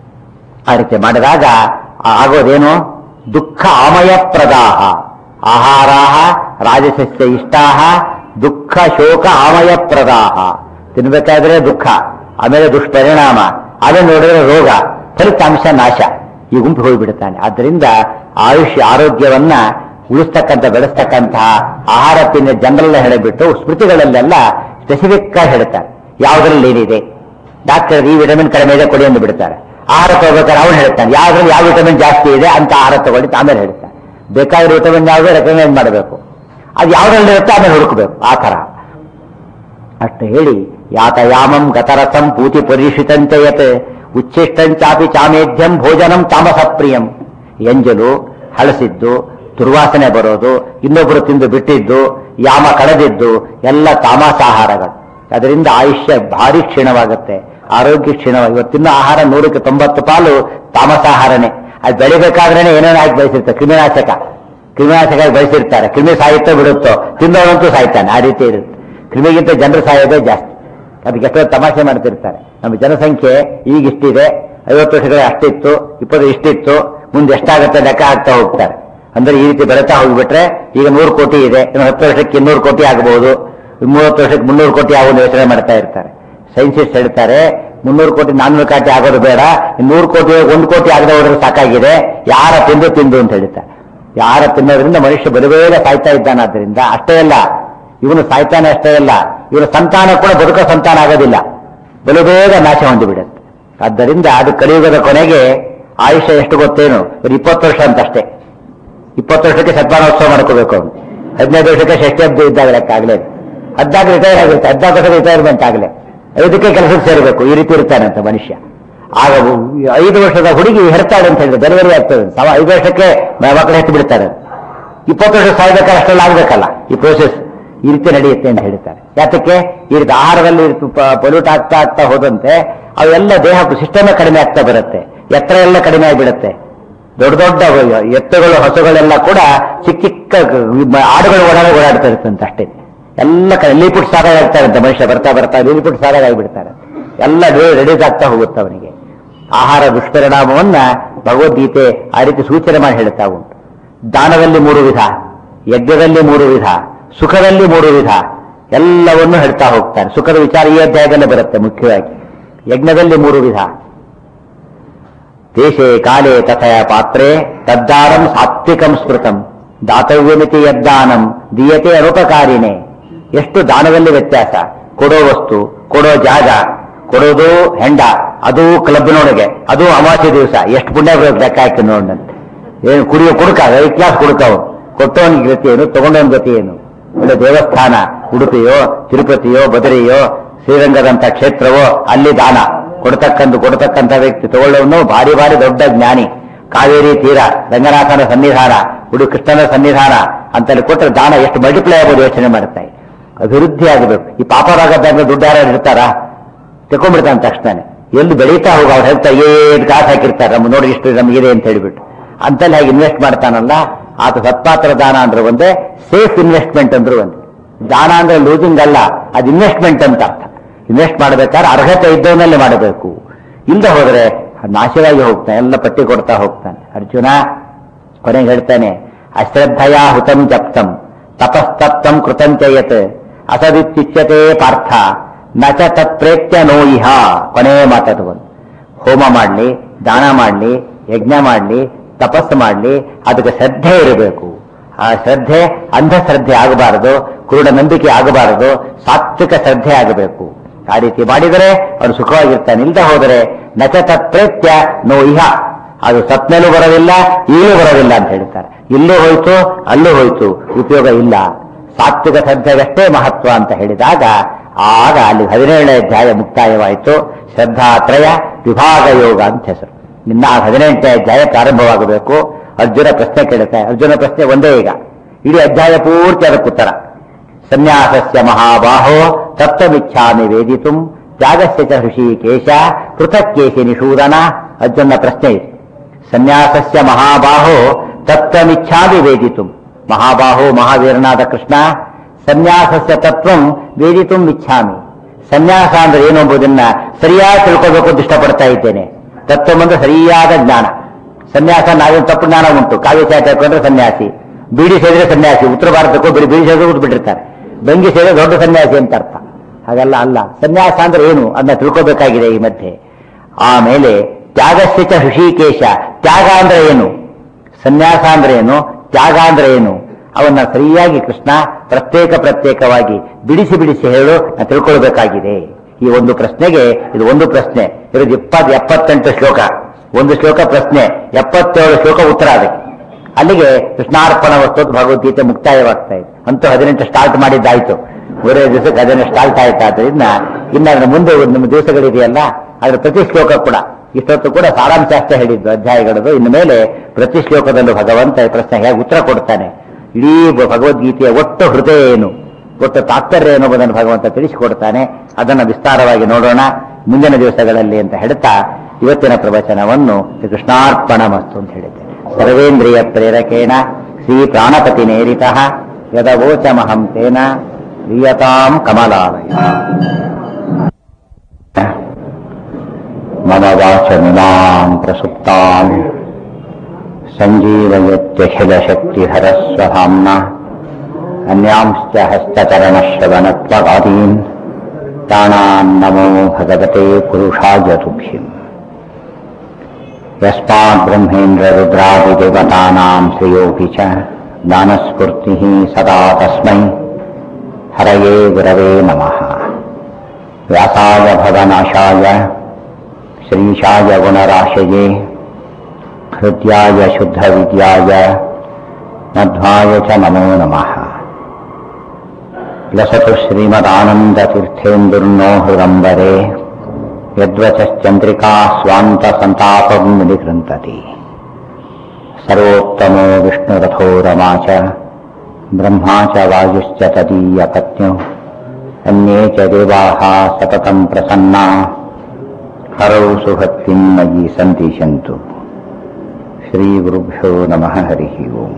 ಆ ರೀತಿ ಮಾಡಿದಾಗ ಆ- ಆಗೋದೇನು ದುಃಖ ಆಮಯಪ್ರದಾಹ ಆಹಾರಾಹ ರಾಜಸಸ್ಯ ಇಷ್ಟಾಹ ದುಃಖ ಶೋಕ ಆಮಯಪ್ರದಾಹ ತಿನ್ಬೇಕಾದ್ರೆ ದುಃಖ ಆಮೇಲೆ ದುಷ್ಪರಿಣಾಮ ಆಮೇಲೆ ನೋಡಿದ್ರೆ ರೋಗ ಫಲಿತಾಂಶ ನಾಶ ಈ ಗುಂಪು ಹೋಗಿಬಿಡುತ್ತಾನೆ ಆದ್ದರಿಂದ ಆಯುಷ್ಯ ಆರೋಗ್ಯವನ್ನ ಉಳಿಸ್ತಕ್ಕಂಥ ಬೆಳೆಸ್ತಕ್ಕಂತಹ ಆಹಾರ ತಿನ್ನ ಜನರೆಲ್ಲ ಹೇಳಿಬಿಟ್ಟು ಸ್ಮೃತಿಗಳಲ್ಲೆಲ್ಲ ಸ್ಪೆಸಿಫಿಕ್ ಆಗಿ ಹೇಳ್ತಾರೆ ಯಾವುದ್ರಲ್ಲಿ ಏನಿದೆ ಡಾಕ್ಟರ್ ಈ ವಿಟಮಿನ್ ಕಡಿಮೆ ಇದೆ ಕೊಡಿ ಎಂದು ಬಿಡ್ತಾರೆ ಆಹಾರ ತಗೋಬೇಕಾದ್ರೆ ಅವನು ಹೇಳ್ತಾನೆ ಯಾವ್ದ್ರಲ್ಲಿ ಯಾವ ವಿಟಮಿನ್ ಜಾಸ್ತಿ ಇದೆ ಅಂತ ಆಹಾರ ತಗೊಳ್ಳಿ ಅಂತ ಆಮೇಲೆ ಹೇಳ್ತಾನೆ ಬೇಕಾಗಿರೋ ವಿಟಮಿನ್ ಯಾವುದು ರೆಕಮೆಂಡ್ ಮಾಡಬೇಕು ಅದು ಯಾವ್ದ್ರಲ್ಲಿ ಇರುತ್ತೆ ಆಮೇಲೆ ಹುಡುಕಬೇಕು ಆ ಥರ ಅಷ್ಟು ಹೇಳಿ ಯಾತಯಾಮಂ ಗತರಸಂ ಪೂತಿ ಪರಿಷಿತಂಚ ಯತ್ ಉಚ್ಛಿಷ್ಟಂಚಾಪಿ ಚಾಮೇಧ್ಯಂ ಭೋಜನಂ ತಾಮಸಪ್ರಿಯಂ ಎಂಜಲು ಹಳಸಿದ್ದು ದುರ್ವಾಸನೆ ಬರೋದು ಇನ್ನೊಬ್ಬರು ತಿಂದು ಬಿಟ್ಟಿದ್ದು ಯಾಮ ಕಳೆದಿದ್ದು ಎಲ್ಲ ತಾಮಸಾಹಾರಗಳು ಅದರಿಂದ ಆಯುಷ್ಯ ಭಾರಿ ಕ್ಷೀಣವಾಗುತ್ತೆ ಆರೋಗ್ಯ ಕ್ಷೀಣವಾಗಿ ಇವತ್ತಿನ ಆಹಾರ ನೂರಕ್ಕೆ ತೊಂಬತ್ತು ಪಾಲು ತಾಮಸಾಹಾರನೇ ಅದು ಬೆಳಿಬೇಕಾದ್ರೇನೆ ಏನೇನು ಹಾಕಿ ಬಯಸಿರ್ತಾರೆ ಕ್ರಿಮಿನಾಶಕ ಕ್ರಿಮಿನಾಶಕ ಬಳಸಿರ್ತಾರೆ ಕ್ರಿಮಿ ಸಾಯುತ್ತೋ ಬಿಡುತ್ತೋ ತಿಂದವನಂತೂ ಸಾಯ್ತಾನೆ ಆ ರೀತಿ ಇರುತ್ತೆ ಕ್ರಿಮಿಗಿಂತ ಜನರು ಸಾಯೋದೇ ಜಾಸ್ತಿ ಅದಕ್ಕೆ ಎಷ್ಟೋ ತಮಾಷೆ ಮಾಡ್ತಿರ್ತಾರೆ ನಮ್ಮ ಜನಸಂಖ್ಯೆ ಈಗ ಇಷ್ಟಿದೆ ಐವತ್ತು ವರ್ಷಗಳ ಅಷ್ಟಿತ್ತು ಇಪ್ಪತ್ತು ಇಷ್ಟಿತ್ತು ಮುಂದೆ ಎಷ್ಟಾಗುತ್ತೆ ಲೆಕ್ಕ ಹಾಕ್ತಾ ಹೋಗ್ತಾರೆ ಅಂದ್ರೆ ಈ ರೀತಿ ಬೆಳೀತಾ ಹೋಗ್ಬಿಟ್ರೆ ಈಗ ನೂರು ಕೋಟಿ ಇದೆ ಇನ್ನು ಹತ್ತು ವರ್ಷಕ್ಕೆ ಇನ್ನೂರು ಕೋಟಿ ಆಗಬಹುದು ಮೂವತ್ತು ವರ್ಷಕ್ಕೆ ಮುನ್ನೂರು ಕೋಟಿ ಆಗೋದು ಯೋಚನೆ ಮಾಡ್ತಾ ಇರ್ತಾರೆ ಸೈನ್ಸಿಸ್ಟ್ ಹೇಳ್ತಾರೆ ಮುನ್ನೂರು ಕೋಟಿ ನಾನ್ನೂರು ಕೋಟಿ ಆಗೋದು ಬೇಡ ನೂರು ಕೋಟಿ ಒಂದು ಕೋಟಿ ಆಗದೆ ಹೋದ್ರೆ ಸಾಕಾಗಿದೆ ಯಾರ ತಿಂದು ತಿಂದು ಅಂತ ಹೇಳ್ತಾರೆ ಯಾರ ತಿನ್ನೋದ್ರಿಂದ ಮನುಷ್ಯ ಬರುಬೇಗ ಸಾಯ್ತಾ ಇದ್ದಾನಾದ್ರಿಂದ ಅಷ್ಟೇ ಅಲ್ಲ ಇವನು ಸಾಯ್ತಾನೆ ಅಷ್ಟೇ ಅಲ್ಲ ಇವನ ಸಂತಾನ ಕೂಡ ಬದುಕೋ ಸಂತಾನ ಆಗೋದಿಲ್ಲ ಬಲು ಬೇಗ ನಾಶ ಹೊಂದಿಬಿಡುತ್ತೆ ಆದ್ದರಿಂದ ಅದು ಕಲಿಯುಗದ ಕೊನೆಗೆ ಆಯುಷ್ಯ ಎಷ್ಟು ಗೊತ್ತೇನು ಒಂದು ಇಪ್ಪತ್ತು ವರ್ಷ ಅಂತ ಅಷ್ಟೇ ಇಪ್ಪತ್ತು ವರ್ಷಕ್ಕೆ ಶತಮಾನೋತ್ಸವ ಮಾಡ್ಕೋಬೇಕು ಅವನು ಹದಿನೈದು ವರ್ಷಕ್ಕೆ ಷಷ್ಠಿ ಹಬ್ಬ ಇದ್ದಾಗ ಲೆಕ್ಕ ಆಗ್ಲೇ ಹದ್ನಾಲ್ಕು ರಿಟೈರ್ ಆಗುತ್ತೆ ಹದಿನಾಲ್ಕು ವರ್ಷಕ್ಕೆ ರಿಟೈರ್ಮೆಂಟ್ ಆಗಲೇ ಐದಕ್ಕೆ ಕೆಲಸಕ್ಕೆ ಸೇರಬೇಕು ಈ ರೀತಿ ಇರ್ತಾನಂತ ಮನುಷ್ಯ ಆಗ ಐದು ವರ್ಷದ ಹುಡುಗಿ ಹೆರ್ತಾಳೆ ಅಂತ ಹೇಳಿದ್ರೆ ಡೆಲಿವರಿ ಆಗ್ತದೆ ಸವ ಐದು ವರ್ಷಕ್ಕೆ ಮಕ್ಕಳು ಹೆತ್ತು ಬಿಡ್ತಾರೆ ಇಪ್ಪತ್ತು ವರ್ಷ ಸಾಯ್ಬೇಕಾದ್ರೆ ಅಷ್ಟೆಲ್ಲ ಆಗ್ಬೇಕಲ್ಲ ಈ ಪ್ರೋಸೆಸ್ ಈ ರೀತಿ ನಡೆಯುತ್ತೆ ಅಂತ ಹೇಳ್ತಾರೆ ಯಾತಕ್ಕೆ ಈ ರೀತಿ ಆಹಾರದಲ್ಲಿ ಪೊಲ್ಯೂಟ್ ಆಗ್ತಾ ಆಗ್ತಾ ಹೋದಂತೆ ಅವೆಲ್ಲ ದೇಹ ಸಿಸ್ಟಮೇ ಕಡಿಮೆ ಆಗ್ತಾ ಬರುತ್ತೆ ಎತ್ತರ ಎಲ್ಲ ಕಡಿಮೆ ಆಗಿಬಿಡುತ್ತೆ ದೊಡ್ಡ ದೊಡ್ಡ ಎತ್ತುಗಳು ಹಸುಗಳೆಲ್ಲ ಕೂಡ ಚಿಕ್ಕ ಚಿಕ್ಕ ಗ- ಆಡುಗಳು ಓಡಾಡ ಓಡಾಡ್ತಾ ಇರ್ತಂತೆ ಅಷ್ಟೇ ಎಲ್ಲ ಕಡೆ ಲೀಪುಟ್ ಸಾರಾಗ ಆಗ್ತಾರಂತೆ ಮನುಷ್ಯ ಬರ್ತಾ ಬರ್ತಾ ಲೀಪುಟ್ ಸಾರಾಗ ಆಗಿಬಿಡ್ತಾರೆ ಎಲ್ಲ ರೆಡೀಸ್ ಆಗ್ತಾ ಹೋಗುತ್ತೆ ಅವನಿಗೆ ಆಹಾರ ದುಷ್ಪರಿಣಾಮವನ್ನ ಭಗವದ್ಗೀತೆ ಆ ರೀತಿ ಸೂಚನೆ ಮಾಡಿ ಹೇಳ್ತಾ ಉಂಟು ದಾನದಲ್ಲಿ ಮೂರು ವಿಧ ಯಜ್ಞದಲ್ಲಿ ಮೂರು ವಿಧ ಸುಖದಲ್ಲಿ ಮೂರು ವಿಧ ಎಲ್ಲವನ್ನೂ ಹೇಳ್ತಾ ಹೋಗ್ತಾರೆ ಸುಖದ ವಿಚಾರ ಈ ಅಧ್ಯಾಯದಲ್ಲೇ ಬರುತ್ತೆ ಮುಖ್ಯವಾಗಿ ಯಜ್ಞದಲ್ಲಿ ಮೂರು ವಿಧ ದೇಶೇ ಕಾಲೇ ತಥಯ ಪಾತ್ರೆ ತದ್ದಾನಂ ಸಾತ್ವಿಕಂ ಸ್ಮೃತಂ ದಾತವ್ಯಮಿತಿ ಯದ್ದಾನಂ ದೀಯತೆ ಅನುಪಕಾರಿಣೆ ಎಷ್ಟು ದಾನದಲ್ಲಿ ವ್ಯತ್ಯಾಸ ಕೊಡೋ ವಸ್ತು ಕೊಡೋ ಜಾಗ ಕೊಡೋದು ಹೆಂಡ ಅದು ಕ್ಲಬ್ನೊಳಗೆ ಅದು ಅಮಾವಾಸ್ಯ ದಿವಸ ಎಷ್ಟು ಪುಣ್ಯ ಬರುತ್ತೆ ಲೆಕ್ಕ ಹಾಕಿ ನೋಡಂತೆ ಏನು ಕುಡಿಯೋ ಕುಡುಕ ಐದು ಕ್ಲಾಸ್ ಕುಡುಕವು ಕೊಟ್ಟವನಿಗೆ ಗತಿ ಏನು ತಗೊಂಡವನ ಗತಿ ಏನು ಒಳ್ಳೆ ದೇವಸ್ಥಾನ ಉಡುಪಿಯೋ ತಿರುಪತಿಯೋ ಬದರಿಯೋ ಶ್ರೀರಂಗದಂತ ಕ್ಷೇತ್ರವೋ ಅಲ್ಲಿ ದಾನ ಕೊಡ್ತಕ್ಕಂಥ ಕೊಡ್ತಕ್ಕಂಥ ವ್ಯಕ್ತಿ ತಗೊಳ್ಳೋನು ಭಾರಿ ಭಾರಿ ದೊಡ್ಡ ಜ್ಞಾನಿ ಕಾವೇರಿ ತೀರ ರಂಗನಾಥನ ಸನ್ನಿಧಾನ ಉಡು ಕೃಷ್ಣನ ಸನ್ನಿಧಾನ ಅಂತಲ್ಲಿ ಕೊಟ್ಟರೆ ದಾನ ಎಷ್ಟು ಮಲ್ಟಿಪ್ಲೈ ಆಗೋದು ಯೋಚನೆ ಮಾಡುತ್ತೆ ಅಭಿವೃದ್ಧಿ ಆಗಬೇಕು ಈ ಪಾಪರಾಗ ಬ್ಯಾಂಕ್ ದುಡ್ಡು ಯಾರು ಇರ್ತಾರ ತಗೊಂಡ್ಬಿಡ್ತಾನೆ ತಕ್ಷಣ ಎಲ್ಲಿ ಬೆಳೀತಾ ಹೋಗ ಅವ್ರು ಹೇಳ್ತಾ ಏನ್ ಕಾಸು ಹಾಕಿರ್ತಾರೆ ನಮ್ಗೆ ನೋಡಿ ಇಷ್ಟು ನಮಗಿದೆ ಅಂತ ಹೇಳ್ಬಿಟ್ಟು ಅಂತಲ್ಲಿ ಹಾಗೆ ಇನ್ವೆಸ್ಟ್ ಮಾಡ್ತಾನಲ್ಲ ಆತ ಸತ್ಪಾತ್ರ ದಾನ ಅಂದ್ರೆ ಒಂದೇ ಸೇಫ್ ಇನ್ವೆಸ್ಟ್ಮೆಂಟ್ ಅಂದ್ರು ಒಂದೇ ದಾನ ಅಂದ್ರೆ ಲೂಸಿಂಗ್ ಅಲ್ಲ ಅದು ಇನ್ವೆಸ್ಟ್ಮೆಂಟ್ ಅಂತ ಅರ್ಥ ಇನ್ವೆಸ್ಟ್ ಮಾಡ್ಬೇಕಾದ್ರೆ ಅರ್ಹತೆ ಇದ್ದವನ್ನಲ್ಲಿ ಮಾಡಬೇಕು ಇಲ್ಲದೆ ಹೋದ್ರೆ ಅದು ನಾಶವಾಗಿ ಹೋಗ್ತಾನೆ ಎಲ್ಲ ಪಟ್ಟಿ ಕೊಡ್ತಾ ಹೋಗ್ತಾನೆ ಅರ್ಜುನ ಕೊನೆಗೆ ಹೇಳ್ತಾನೆ ಅಶ್ರದ್ಧಯ ಹುತಂ ಜಪ್ತಂ ತಪಸ್ತಪ್ತಂ ಕೃತಂ ಚಯತ್ ಅಸದಿತ್ಯುಚ್ಯತೆ ಪಾರ್ಥ ನಚ ತತ್ಪ್ರೇತ್ಯ ನೋ ಇಹ ಕೊನೆ ಮಾತದು ಒಂದು ಹೋಮ ಮಾಡಲಿ ದಾನ ಮಾಡಲಿ ಯಜ್ಞ ಮಾಡಲಿ ತಪಸ್ಸು ಮಾಡಲಿ ಅದಕ್ಕೆ ಶ್ರದ್ಧೆ ಇರಬೇಕು ಆ ಶ್ರದ್ಧೆ ಅಂಧಶ್ರದ್ಧೆ ಆಗಬಾರದು ಕುರುಡ ನಂಬಿಕೆ ಆಗಬಾರದು ಸಾತ್ವಿಕ ಶ್ರದ್ಧೆ ಆಗಬೇಕು ಆ ರೀತಿ ಮಾಡಿದರೆ ಅವನು ಸುಖವಾಗಿರ್ತಾನೆ ಇಲ್ಲದೆ ಹೋದರೆ ನಚ ತತ್ಪ್ರೇತ್ಯ ನೋ ಇಹ ಅದು ಸತ್ಮೇಲೂ ಬರೋದಿಲ್ಲ ಈಗಲೂ ಬರೋದಿಲ್ಲ ಅಂತ ಹೇಳ್ತಾರೆ ಇಲ್ಲೂ ಹೋಯ್ತು ಅಲ್ಲೂ ಹೋಯ್ತು ಉಪಯೋಗ ಇಲ್ಲ ಸಾತ್ವಿಕ ಶ್ರದ್ಧೆಗಷ್ಟೇ ಮಹತ್ವ ಅಂತ ಹೇಳಿದಾಗ ಆಗ ಅಲ್ಲಿ ಹದಿನೇಳನೇ ಅಧ್ಯಾಯ ಮುಕ್ತಾಯವಾಯಿತು ಶ್ರದ್ಧಾತ್ರಯ ವಿಭಾಗ ಯೋಗ ಅಂತ ಹೆಸರು ನಿನ್ನ ಆ ಹದಿನೆಂಟನೇ ಅಧ್ಯಾಯ ಪ್ರಾರಂಭವಾಗಬೇಕು ಅರ್ಜುನ ಪ್ರಶ್ನೆ ಕೇಳುತ್ತೆ ಅರ್ಜುನ ಪ್ರಶ್ನೆ ಒಂದೇ ಈಗ ಇಡೀ ಅಧ್ಯಾಯ ಪೂರ್ತಿ ಅದಕ್ಕೆ ಉತ್ತರ ಸನ್ಯಾಸಸ್ಯ ಮಹಾಬಾಹೋ ತತ್ವಮಿಚ್ಛಾಮಿ ವೇದಿತು ತ್ಯಾಗಸ್ಯ ಚ ಹೃಷಿಕೇಶ ಪೃಥಕ್ಕೇಶಿ ನಿಷೂದನ ಅರ್ಜುನ ಪ್ರಶ್ನೆ ಇದೆ ಸನ್ಯಾಸಸ್ಯ ಮಹಾಬಾಹೋ ತತ್ವಮಿಚ್ಛಾಮಿ ವೇದಿತು ಮಹಾಬಾಹೋ ಮಹಾವೀರನಾದ ಕೃಷ್ಣ ಸನ್ಯಾಸಸ್ಯ ತತ್ವಂ ವೇದಿತು ಇಚ್ಛಾಮಿ ಸನ್ಯಾಸ ಅಂದ್ರೆ ಏನು ಎಂಬುದನ್ನ ಸರಿಯಾಗಿ ತಿಳ್ಕೋಬೇಕು ಅಂತ ಇಷ್ಟಪಡ್ತಾ ಇದ್ದೇನೆ ತತ್ವ ಅಂದ್ರೆ ಸರಿಯಾದ ಜ್ಞಾನ ಸನ್ಯಾಸ ನಾವೇನು ತಪ್ಪು ಜ್ಞಾನ ಉಂಟು ಕಾವ್ಯ ಚಾಟ ಹಾಕೊಂಡ್ರೆ ಸನ್ಯಾಸಿ ಬೀಡಿ ಸೇರಿದ್ರೆ ಸನ್ಯಾಸಿ ಉತ್ತರ ಭಾರತಕ್ಕೂ ಬರೀ ಬೀಡಿ ಸೇರಿದ್ರೆ ಬಿಟ್ಟಿರ್ತಾರೆ ಬೆಂಕಿ ಸೇರಿದ್ರೆ ದೊಡ್ಡ ಸನ್ಯಾಸಿ ಅಂತ ಅರ್ಥ ಹಾಗಲ್ಲ ಅಲ್ಲ ಸನ್ಯಾಸ ಅಂದ್ರೆ ಏನು ಅದನ್ನ ತಿಳ್ಕೋಬೇಕಾಗಿದೆ ಈ ಮಧ್ಯೆ ಆಮೇಲೆ ತ್ಯಾಗಸ್ಯ ಚ ಹೃಷಿಕೇಶ ತ್ಯಾಗ ಅಂದ್ರೆ ಏನು ಸನ್ಯಾಸ ಅಂದ್ರೆ ಏನು ತ್ಯಾಗ ಅಂದ್ರೆ ಏನು ಅವನ್ನ ಸರಿಯಾಗಿ ಕೃಷ್ಣ ಪ್ರತ್ಯೇಕ ಪ್ರತ್ಯೇಕವಾಗಿ ಬಿಡಿಸಿ ಬಿಡಿಸಿ ಹೇಳು ನಾನು ತಿಳ್ಕೊಳ್ಬೇಕಾಗಿದೆ ಈ ಒಂದು ಪ್ರಶ್ನೆಗೆ ಇದು ಒಂದು ಪ್ರಶ್ನೆ ಇರೋದು ಇಪ್ಪತ್ ಎಪ್ಪತ್ತೆಂಟು ಶ್ಲೋಕ ಒಂದು ಶ್ಲೋಕ ಪ್ರಶ್ನೆ ಎಪ್ಪತ್ತೇಳು ಶ್ಲೋಕ ಉತ್ತರ ಅದಕ್ಕೆ ಅಲ್ಲಿಗೆ ಕೃಷ್ಣಾರ್ಪಣ ವಸ್ತು ಭಗವದ್ಗೀತೆ ಮುಕ್ತಾಯವಾಗ್ತಾ ಇದೆ ಅಂತೂ ಹದಿನೆಂಟು ಸ್ಟಾರ್ಟ್ ಮಾಡಿದ್ದಾಯ್ತು ಮೂರೇ ದಿವಸಕ್ಕೆ ಹದಿನೆಂಟು ಸ್ಟಾರ್ಟ್ ಆಯ್ತು ಆದ್ರಿಂದ ಇನ್ನ ಅದರ ಮುಂದೆ ಒಂದು ನಮ್ಮ ದಿವಸಗಳಿದೆಯಲ್ಲ ಅದರ ಪ್ರತಿ ಶ್ಲೋಕ ಕೂಡ ಇಷ್ಟೊತ್ತು ಕೂಡ ಸಾರಾಂಶ ಅಷ್ಟೇ ಹೇಳಿದ್ದು ಅಧ್ಯಾಯಗಳದು ಇನ್ನು ಮೇಲೆ ಪ್ರತಿ ಶ್ಲೋಕದಲ್ಲೂ ಭಗವಂತ ಈ ಪ್ರಶ್ನೆ ಹೇಗೆ ಉತ್ತರ ಕೊಡ್ತಾನೆ ಇಡೀ ಭಗವದ್ಗೀತೆಯ ಒಟ್ಟು ಹೃದಯ ಏನು ಒಟ್ಟು ತಾತ್ಪರ್ಯ ಏನು ಎಂಬುದನ್ನು ಭಗವಂತ ತಿಳಿಸಿಕೊಡ್ತಾನೆ ಅದನ್ನು ವಿಸ್ತಾರವಾಗಿ ನೋಡೋಣ ಮುಂದಿನ ದಿವಸಗಳಲ್ಲಿ ಅಂತ ಹೇಳ್ತಾ ಇವತ್ತಿನ ಪ್ರವಚನವನ್ನು ಶ್ರೀ ಕೃಷ್ಣಾರ್ಪಣ ಮಸ್ತು ಅಂತ ಹೇಳಿದ್ದೇನೆ ಸರ್ವೇಂದ್ರಿಯ ಪ್ರೇರಕೇಣ ಶ್ರೀ ಪ್ರಾಣಪತಿ ನೇರಿತ ಯದವೋಚಮಹಂ ತೇನ ಪ್ರಿಯತಾಂ ಕಮಲಾಲಯ ಮಮ ವಾಚಮಿಮಾಂ ಪ್ರಸುಪ್ತಾಂ सञ्जीवयत्यखिलशक्तिधरस्वधाम्ना अन्यांश्च हस्तचरणश्रवणत्वगादीन् प्राणान्नमो भगवते पुरुषाय तुभ्यम् यस्माद्ब्रह्मेन्द्ररुद्रादिदेवतानां श्रेयोऽपि च ज्ञानस्फूर्तिः सदा तस्मै हरये गुरवे नमः व्यासाय भवनाशाय श्रीशाय गुणराशये हृद्याय शुद्धविद्याय मध्वाय च नमो नमः लसतु श्रीमदानन्दतीर्थेन्दुर्नो हृदम्बरे यद्वचश्चन्द्रिका स्वान्तसन्तापं विनिकृन्तति सर्वोत्तमो विष्णुरथो रमा च ब्रह्मा च वायुश्च तदीयपत्न्यौ अन्ये च देवाः सततं प्रसन्ना हरौ सुभक्तिं मयि सन्तिषन्तु श्रीगुरुभ्यो नमः हरिः ओम्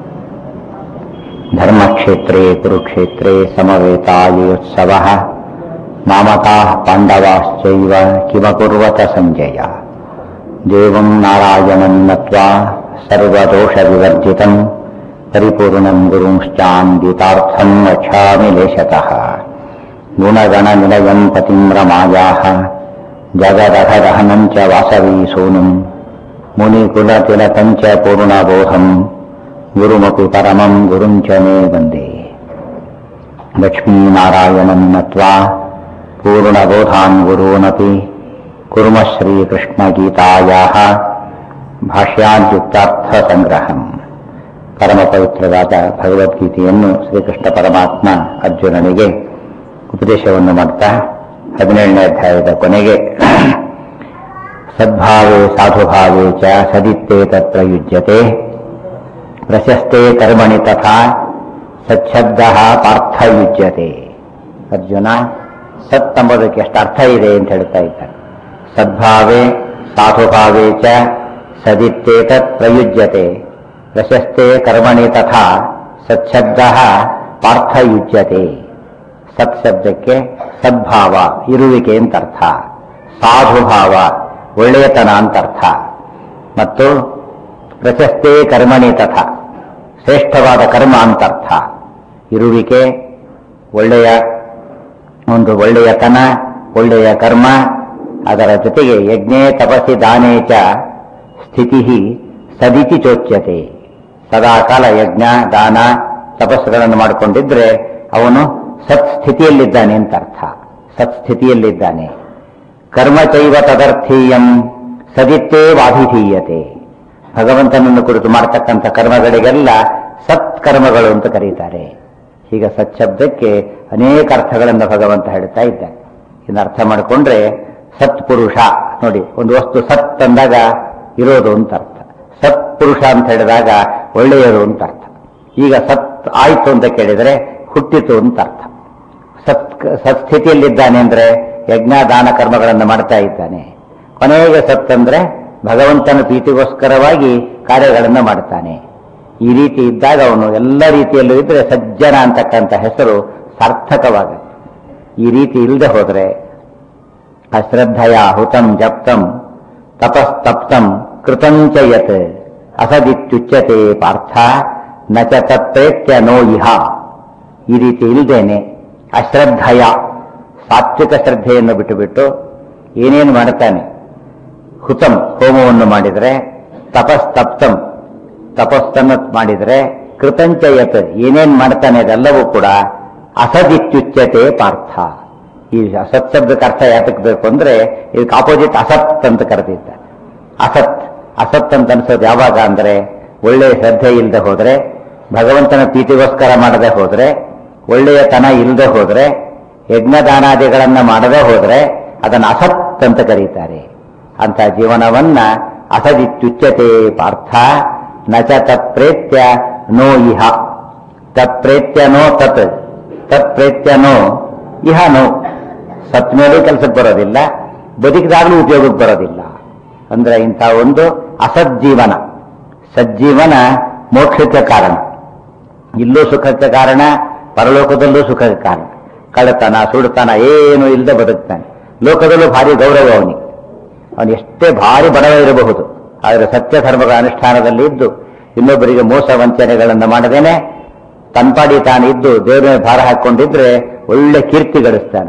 धर्मक्षेत्रे कुरुक्षेत्रे समवेतायोत्सवः मामकाः पाण्डवाश्चैव किमकुर्वत सञ्जय देवम् नारायणम् नत्वा सर्वदोषविवर्जितम् परिपूर्णम् गुरुंश्चान्दितार्थम् वक्षामि लेशतः गुणगणनिलयम् पतिम् रमायाः जगदघदहनम् च वासवी सूनुम् मुनिकुलतिलकम् च पूर्णबोधम् गुरुमपि परमम् गुरुम् च मे वन्दे लक्ष्मीनारायणम् नत्वा पूर्णबोधान् गुरूनपि कुर्मः श्रीकृष्णगीतायाः ಭಾಷ್ಯಾದ್ಯುಕ್ತಾರ್ಥಸಂಗ್ರಹಂ ಪರಮ ಪವಿತ್ರವಾದ ಭಗವದ್ಗೀತೆಯನ್ನು ಶ್ರೀಕೃಷ್ಣ ಪರಮಾತ್ಮ ಅರ್ಜುನನಿಗೆ ಉಪದೇಶವನ್ನು ಮಾಡ್ತಾ ಹದಿನೇಳನೇ ಅಧ್ಯಾಯದ ಕೊನೆಗೆ ಸದ್ಭಾವೇ ಸಾಧುಭಾವೇ ಚ ಸದಿತ್ತೇ ತತ್ರ ಯುಜ್ಯತೆ ಪ್ರಶಸ್ತೆ ಕರ್ಮಣಿ ತಥಾ ಸಚ್ಛಬ್ದ ಪಾರ್ಥ ಯುಜ್ಯತೆ ಅರ್ಜುನ ಸತ್ ಎಂಬುದಕ್ಕೆ ಎಷ್ಟು ಅರ್ಥ ಇದೆ ಅಂತ ಹೇಳ್ತಾ ಇದ್ದಾನೆ ಸದ್ಭಾವೇ ಸಾಧುಭಾವೇ ಚ ಸದಿತ್ತೇತತ್ ಪ್ರಯುಜ್ಯತೆ ಪ್ರಶಸ್ತೆ ಕರ್ಮಣಿ ತಥಾ ಸಚ್ಛಬ್ದ ಪಾರ್ಥ ಯುಜ್ಯತೆ ಸತ್ ಶಬ್ದಕ್ಕೆ ಸದ್ಭಾವ ಇರುವಿಕೆ ಅಂತ ಅರ್ಥ ಸಾಧುಭಾವ ಒಳ್ಳೆಯತನ ಅಂತ ಅರ್ಥ ಮತ್ತು ಪ್ರಶಸ್ತೆ ಕರ್ಮಣಿ ತಥಾ ಶ್ರೇಷ್ಠವಾದ ಕರ್ಮ ಅಂತ ಅರ್ಥ ಇರುವಿಕೆ ಒಳ್ಳೆಯ ಒಂದು ಒಳ್ಳೆಯತನ ಒಳ್ಳೆಯ ಕರ್ಮ ಅದರ ಜೊತೆಗೆ ಯಜ್ಞೆ ತಪಸ್ಸಿ ದಾನೇ ಚ ಸ್ಥಿತಿ ಸದಿತಿ ಚೋಚ್ಯತೆ ಸದಾಕಾಲ ಯಜ್ಞ ದಾನ ತಪಸ್ಸುಗಳನ್ನು ಮಾಡಿಕೊಂಡಿದ್ರೆ ಅವನು ಸತ್ ಸ್ಥಿತಿಯಲ್ಲಿದ್ದಾನೆ ಅಂತ ಅರ್ಥ ಸತ್ ಸ್ಥಿತಿಯಲ್ಲಿದ್ದಾನೆ ಕರ್ಮಚೈವ ತದರ್ಥೀಯಂ ಸದಿತ್ತೇ ವಾಧಿಧೀಯತೆ ಭಗವಂತನನ್ನು ಕುರಿತು ಮಾಡತಕ್ಕಂಥ ಕರ್ಮಗಳಿಗೆಲ್ಲ ಸತ್ಕರ್ಮಗಳು ಅಂತ ಕರೀತಾರೆ ಈಗ ಸತ್ಶಬ್ದಕ್ಕೆ ಅನೇಕ ಅರ್ಥಗಳನ್ನು ಭಗವಂತ ಹೇಳ್ತಾ ಇದ್ದಾನೆ ಇನ್ನು ಅರ್ಥ ಮಾಡಿಕೊಂಡ್ರೆ ಸತ್ಪುರುಷ ನೋಡಿ ಒಂದು ವಸ್ತು ಸತ್ ಅಂದಾಗ ಇರೋದು ಅಂತ ಅರ್ಥ ಸತ್ಪುರುಷ ಅಂತ ಹೇಳಿದಾಗ ಒಳ್ಳೆಯದು ಅಂತ ಅರ್ಥ ಈಗ ಸತ್ ಆಯ್ತು ಅಂತ ಕೇಳಿದರೆ ಹುಟ್ಟಿತು ಅಂತ ಅರ್ಥ ಸತ್ ಸತ್ಸ್ಥಿತಿಯಲ್ಲಿದ್ದಾನೆ ಅಂದ್ರೆ ಯಜ್ಞ ದಾನ ಕರ್ಮಗಳನ್ನು ಮಾಡ್ತಾ ಇದ್ದಾನೆ ಕೊನೆಗೆ ಸತ್ ಅಂದ್ರೆ ಭಗವಂತನ ಪ್ರೀತಿಗೋಸ್ಕರವಾಗಿ ಕಾರ್ಯಗಳನ್ನು ಮಾಡ್ತಾನೆ ಈ ರೀತಿ ಇದ್ದಾಗ ಅವನು ಎಲ್ಲ ರೀತಿಯಲ್ಲೂ ಇದ್ರೆ ಸಜ್ಜನ ಅಂತಕ್ಕಂಥ ಹೆಸರು ಸಾರ್ಥಕವಾಗುತ್ತೆ ಈ ರೀತಿ ಇಲ್ಲದೆ ಹೋದ್ರೆ ಅಶ್ರದ್ಧಯ ಹುತಂ ಜಪ್ತಂ ತಪಸ್ತಪ್ತಂ ಕೃತಂಚ ಯತ್ ಅಸದಿತ್ಯುಚ್ಯತೆ ಪಾರ್ಥ ನ ಚ ತತ್ಪ್ರೇತ್ಯ ನೋ ಇಹ ಈ ರೀತಿ ಇಲ್ದೇನೆ ಅಶ್ರದ್ಧಯ ಸಾತ್ವಿಕ ಶ್ರದ್ಧೆಯನ್ನು ಬಿಟ್ಟುಬಿಟ್ಟು ಏನೇನು ಮಾಡ್ತಾನೆ ಹುತಂ ಹೋಮವನ್ನು ಮಾಡಿದರೆ ತಪಸ್ತಪ್ತಂ ತಪಸ್ಸನ್ನು ಮಾಡಿದರೆ ಕೃತಂಚ ಯತ್ ಏನೇನ್ ಮಾಡ್ತಾನೆ ಅದೆಲ್ಲವೂ ಕೂಡ ಅಸದಿತ್ಯುಚ್ಯತೆ ಪಾರ್ಥ ಈ ಅಸತ್ ಶಬ್ದಕ್ಕೆ ಅರ್ಥ ಯಾತಕ್ಕೆ ಬೇಕು ಅಂದ್ರೆ ಇದಕ್ಕೆ ಆಪೋಸಿಟ್ ಅಸತ್ ಅಂತ ಕರೆದಿದ್ದ ಅಸತ್ ಅಸತ್ ಅಂತ ಅನ್ಸೋದು ಯಾವಾಗ ಅಂದ್ರೆ ಒಳ್ಳೆಯ ಶ್ರದ್ಧೆ ಇಲ್ಲದೆ ಹೋದ್ರೆ ಭಗವಂತನ ಪ್ರೀತಿಗೋಸ್ಕರ ಮಾಡದೆ ಹೋದ್ರೆ ಒಳ್ಳೆಯ ತನ ಇಲ್ಲದೆ ಹೋದ್ರೆ ಯಜ್ಞದಾನಾದಿಗಳನ್ನ ಮಾಡದೆ ಹೋದ್ರೆ ಅದನ್ನು ಅಸತ್ ಅಂತ ಕರೀತಾರೆ ಅಂತ ಜೀವನವನ್ನ ಅಸದಿತ್ಯುಚ್ಯತೆ ಪಾರ್ಥ ನ ಚ ತತ್ಪ್ರೇತ್ಯ ನೋ ಇಹ ತತ್ಪ್ರೇತ್ಯ ನೋ ತತ್ ತತ್ಪ್ರೇತ್ಯ ನೋ ಇಹ ನೋ ಸತ್ ಮೇಲೂ ಕೆಲಸಕ್ಕೆ ಬರೋದಿಲ್ಲ ಬದುಕಿದಾಗಲೂ ಉಪಯೋಗಕ್ಕೆ ಬರೋದಿಲ್ಲ ಅಂದ್ರೆ ಇಂಥ ಒಂದು ಅಸಜ್ಜೀವನ ಸಜ್ಜೀವನ ಮೋಕ್ಷಕ್ಕೆ ಕಾರಣ ಇಲ್ಲೂ ಸುಖಕ್ಕೆ ಕಾರಣ ಪರಲೋಕದಲ್ಲೂ ಸುಖಕ್ಕೆ ಕಾರಣ ಕಳ್ಳತನ ಸುಡುತನ ಏನು ಇಲ್ಲದೆ ಬದುಕ್ತಾನೆ ಲೋಕದಲ್ಲೂ ಭಾರಿ ಗೌರವ ಅವನಿಗೆ ಅವನು ಎಷ್ಟೇ ಭಾರಿ ಬಡವ ಇರಬಹುದು ಆದರೆ ಸತ್ಯ ಧರ್ಮಗಳ ಅನುಷ್ಠಾನದಲ್ಲಿ ಇದ್ದು ಇನ್ನೊಬ್ಬರಿಗೆ ಮೋಸ ವಂಚನೆಗಳನ್ನು ಮಾಡದೇನೆ ತನ್ಪಾಡಿ ತಾನು ಇದ್ದು ದೇವರ ಭಾರ ಹಾಕೊಂಡಿದ್ರೆ ಒಳ್ಳೆ ಕೀರ್ತಿ ಗಳಿಸ್ತಾನೆ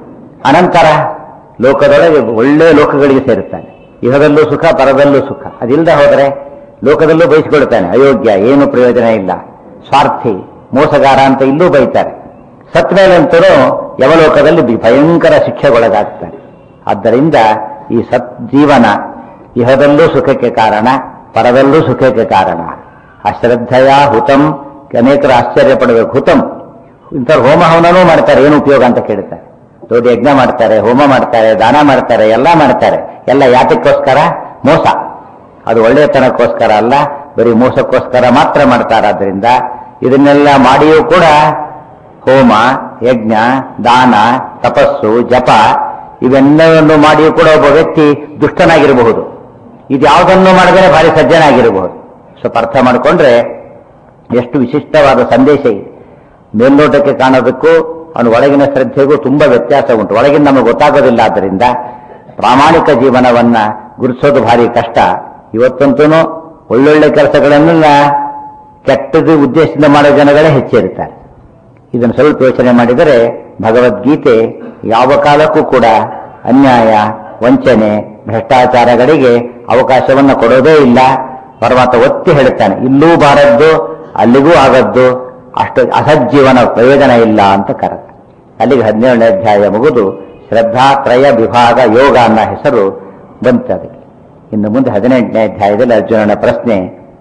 ಅನಂತರ ಲೋಕದೊಳಗೆ ಒಳ್ಳೆ ಲೋಕಗಳಿಗೆ ಸೇರುತ್ತಾನೆ ಇಹದಲ್ಲೂ ಸುಖ ಪರದಲ್ಲೂ ಸುಖ ಅದಿಲ್ಲದೆ ಹೋದರೆ ಲೋಕದಲ್ಲೂ ಬಯಸಿಕೊಳ್ತಾನೆ ಅಯೋಗ್ಯ ಏನು ಪ್ರಯೋಜನ ಇಲ್ಲ ಸ್ವಾರ್ಥಿ ಮೋಸಗಾರ ಅಂತ ಇಲ್ಲೂ ಬೈತಾರೆ ಸತ್ ಮೇಲಂತರೂ ಯವಲೋಕದಲ್ಲಿ ಭಯಂಕರ ಶಿಕ್ಷೆಗೊಳಗಾಗ್ತಾನೆ ಆದ್ದರಿಂದ ಈ ಸತ್ ಜೀವನ ಇಹದಲ್ಲೂ ಸುಖಕ್ಕೆ ಕಾರಣ ಪರದಲ್ಲೂ ಸುಖಕ್ಕೆ ಕಾರಣ ಅಶ್ರದ್ಧೆಯ ಹುತಂ ಅನೇಕರು ಆಶ್ಚರ್ಯ ಪಡಬೇಕು ಹುತಂ ಇಂಥವ್ರು ಹೋಮ ಹವನನೂ ಮಾಡ್ತಾರೆ ಏನು ಉಪಯೋಗ ಅಂತ ಕೇಳ್ತಾರೆ ದೊಡ್ಡ ಯಜ್ಞ ಮಾಡ್ತಾರೆ ಹೋಮ ಮಾಡ್ತಾರೆ ದಾನ ಮಾಡ್ತಾರೆ ಎಲ್ಲ ಮಾಡ್ತಾರೆ ಎಲ್ಲ ಯಾತಕ್ಕೋಸ್ಕರ ಮೋಸ ಅದು ಒಳ್ಳೆಯತನಕ್ಕೋಸ್ಕರ ಅಲ್ಲ ಬರೀ ಮೋಸಕ್ಕೋಸ್ಕರ ಮಾತ್ರ ಮಾಡ್ತಾರಾದ್ರಿಂದ ಇದನ್ನೆಲ್ಲ ಮಾಡಿಯೂ ಕೂಡ ಹೋಮ ಯಜ್ಞ ದಾನ ತಪಸ್ಸು ಜಪ ಇವೆಲ್ಲವನ್ನು ಮಾಡಿಯೂ ಕೂಡ ಒಬ್ಬ ವ್ಯಕ್ತಿ ದುಷ್ಟನಾಗಿರಬಹುದು ಇದು ಯಾವುದನ್ನು ಮಾಡಿದರೆ ಭಾರಿ ಸಜ್ಜನಾಗಿರಬಹುದು ಸ್ವಲ್ಪ ಅರ್ಥ ಮಾಡಿಕೊಂಡ್ರೆ ಎಷ್ಟು ವಿಶಿಷ್ಟವಾದ ಸಂದೇಶ ಇದೆ ಮೇಲ್ನೋಟಕ್ಕೆ ಕಾಣೋದಕ್ಕೂ ಅವನ ಒಳಗಿನ ಶ್ರದ್ಧೆಗೂ ತುಂಬಾ ವ್ಯತ್ಯಾಸ ಉಂಟು ಒಳಗಿನ ನಮಗೆ ಗೊತ್ತಾಗೋದಿಲ್ಲ ಆದ್ದರಿಂದ ಪ್ರಾಮಾಣಿಕ ಜೀವನವನ್ನ ಗುರುತಿಸೋದು ಭಾರಿ ಕಷ್ಟ ಇವತ್ತಂತೂ ಒಳ್ಳೊಳ್ಳೆ ಕೆಲಸಗಳನ್ನೆಲ್ಲ ಕೆಟ್ಟದ ಉದ್ದೇಶದಿಂದ ಮಾಡೋ ಜನಗಳೇ ಹೆಚ್ಚಿರುತ್ತಾರೆ ಇದನ್ನು ಸ್ವಲ್ಪ ಯೋಚನೆ ಮಾಡಿದರೆ ಭಗವದ್ಗೀತೆ ಯಾವ ಕಾಲಕ್ಕೂ ಕೂಡ ಅನ್ಯಾಯ ವಂಚನೆ ಭ್ರಷ್ಟಾಚಾರಗಳಿಗೆ ಅವಕಾಶವನ್ನು ಕೊಡೋದೇ ಇಲ್ಲ ಪರಮಾತ್ಮ ಒತ್ತಿ ಹೇಳುತ್ತಾನೆ ಇಲ್ಲೂ ಬಾರದ್ದು ಅಲ್ಲಿಗೂ ಆಗದ್ದು ಅಷ್ಟು ಅಸಜ್ಜೀವನ ಪ್ರಯೋಜನ ಇಲ್ಲ ಅಂತ ಕರೆದ ಅಲ್ಲಿಗೆ ಹದಿನೇಳನೇ ಅಧ್ಯಾಯ ಮುಗಿದು ಶ್ರದ್ಧಾತ್ರಯ ವಿಭಾಗ ಯೋಗ ಅನ್ನೋ ಹೆಸರು ಬಂತದೆ ಇನ್ನು ಮುಂದೆ ಹದಿನೆಂಟನೇ ಅಧ್ಯಾಯದಲ್ಲಿ ಅರ್ಜುನನ ಪ್ರಶ್ನೆ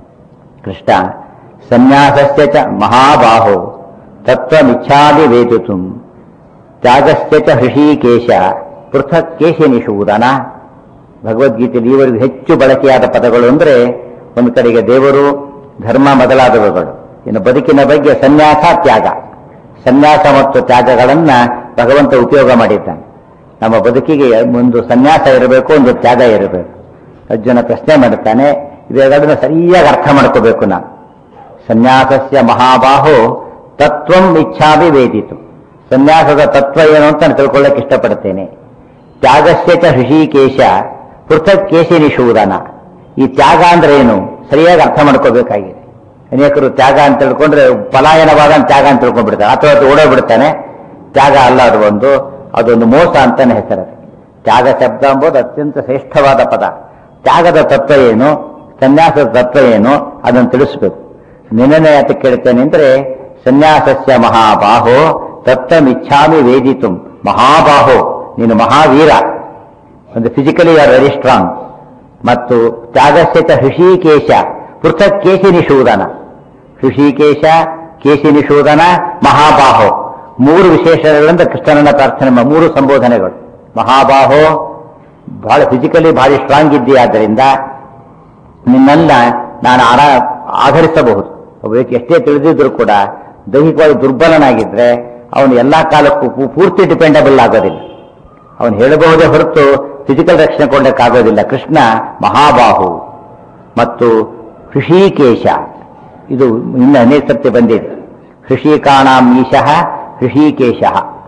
ಕೃಷ್ಣ ಸನ್ಯಾಸಸ್ಯ ಚ ಮಹಾಬಾಹೋ ತತ್ವಮಿಚ್ಛಾದಿ ವೇದಿತು ತ್ಯಾಗಸ್ಯ ಚ ಹೃಷೀಕೇಶ ಪೃಥಕ್ ಕೇಶಿ ನಿಷೂದನ ಭಗವದ್ಗೀತೆಯಲ್ಲಿ ಈವರೆಗೂ ಹೆಚ್ಚು ಬಳಕೆಯಾದ ಪದಗಳು ಅಂದರೆ ಒಂದು ಕಡೆಗೆ ದೇವರು ಧರ್ಮ ಮೊದಲಾದವುಗಳು ಇನ್ನು ಬದುಕಿನ ಬಗ್ಗೆ ಸನ್ಯಾಸ ತ್ಯಾಗ ಸನ್ಯಾಸ ಮತ್ತು ತ್ಯಾಗಗಳನ್ನ ಭಗವಂತ ಉಪಯೋಗ ಮಾಡಿದ್ದಾನೆ ನಮ್ಮ ಬದುಕಿಗೆ ಒಂದು ಸನ್ಯಾಸ ಇರಬೇಕು ಒಂದು ತ್ಯಾಗ ಇರಬೇಕು ಅರ್ಜುನ ಪ್ರಶ್ನೆ ಮಾಡುತ್ತಾನೆ ಇವೆರಡನ್ನ ಸರಿಯಾಗಿ ಅರ್ಥ ಮಾಡ್ಕೋಬೇಕು ನಾನು ಸನ್ಯಾಸಸ್ಯ ಮಹಾಬಾಹೋ ತತ್ವಂ ಇಚ್ಛಾಭಿ ವೇದಿತು ಸನ್ಯಾಸದ ತತ್ವ ಏನು ಅಂತ ನಾನು ತಿಳ್ಕೊಳ್ಳಕ್ಕೆ ಇಷ್ಟಪಡ್ತೇನೆ ತ್ಯಾಗಸ್ಯ ಚ ಹೃಷಿಕೇಶ ಪೃಥಕ್ ಕೇಶಿ ನಿಷೂದನ ಈ ತ್ಯಾಗ ಅಂದ್ರೆ ಏನು ಸರಿಯಾಗಿ ಅರ್ಥ ಮಾಡ್ಕೋಬೇಕಾಗಿದೆ ಅನೇಕರು ತ್ಯಾಗ ಅಂತ ತಿಳ್ಕೊಂಡ್ರೆ ಪಲಾಯನವಾದ ತ್ಯಾಗ ಅಂತ ತಿಳ್ಕೊಂಡ್ಬಿಡ್ತಾರೆ ಅಥವಾ ಅದು ಓಡೋಗ್ಬಿಡ್ತಾನೆ ತ್ಯಾಗ ಅಲ್ಲ ಅದು ಒಂದು ಅದೊಂದು ಮೋಸ ಅಂತಾನೆ ಹೆಸರು ತ್ಯಾಗ ಶಬ್ದ ಎಂಬುದು ಅತ್ಯಂತ ಶ್ರೇಷ್ಠವಾದ ಪದ ತ್ಯಾಗದ ತತ್ವ ಏನು ಸನ್ಯಾಸದ ತತ್ವ ಏನು ಅದನ್ನು ತಿಳಿಸ್ಬೇಕು ನಿನ್ನೆ ಯಾತ ಕೇಳ್ತೇನೆ ಅಂದ್ರೆ ಸನ್ಯಾಸಸ್ಯ ಮಹಾಬಾಹೋ ತತ್ವಮಿಚ್ಛಾಮಿ ವೇದಿತು ಮಹಾಬಾಹೋ ನೀನು ಮಹಾವೀರ ಒಂದು ಫಿಸಿಕಲಿ ಆರ್ ವೆರಿ ಸ್ಟ್ರಾಂಗ್ ಮತ್ತು ತ್ಯಾಗಸ್ಯ ಚ ಹೃಷಿಕೇಶ ಪೃಥಕ್ ಕೇಶಿ ನಿಷೂದನ ಹೃಷಿಕೇಶ ಕೇಶಿ ನಿಷೂದನ ಮಹಾಬಾಹೋ ಮೂರು ವಿಶೇಷಗಳಿಂದ ಕೃಷ್ಣನನ್ನ ಪ್ರಾರ್ಥನೆ ಮಾ- ಮೂರು ಸಂಬೋಧನೆಗಳು ಮಹಾಬಾಹೋ ಬಹಳ ಫಿಸಿಕಲಿ ಬಹಳ ಸ್ಟ್ರಾಂಗ್ ಇದ್ದೀಯಾದ್ದರಿಂದ ನಿನ್ನನ್ನ ನಾನು ಆರಾ ಆಧರಿಸಬಹುದು ಒಬ್ಬ ವ್ಯಕ್ತಿ ಎಷ್ಟೇ ತಿಳಿದಿದ್ರು ಕೂಡ ದೈಹಿಕವಾಗಿ ದುರ್ಬಲನಾಗಿದ್ರೆ ಅವನು ಎಲ್ಲಾ ಕಾಲಕ್ಕೂ ಪೂ- ಪೂರ್ತಿ ಡಿಪೆಂಡಬಲ್ ಆಗೋದಿಲ್ಲ ಅವನು ಹೇಳಬಹುದೇ ಹೊರತು ಫಿಸಿಕಲ್ ರಕ್ಷಣೆ ಕೊಡಕ್ಕಾಗೋದಿಲ್ಲ ಕೃಷ್ಣ ಮಹಾಬಾಹು ಮತ್ತು ಹೃಷಿಕೇಶ ಇದು ಇನ್ನು ಅನೇಕ ಸತ್ಯ ಬಂದಿದೆ ಹೃಷಿಕಾಣಾಂ ಈಶಃ ಹೃಷಿಕೇಶ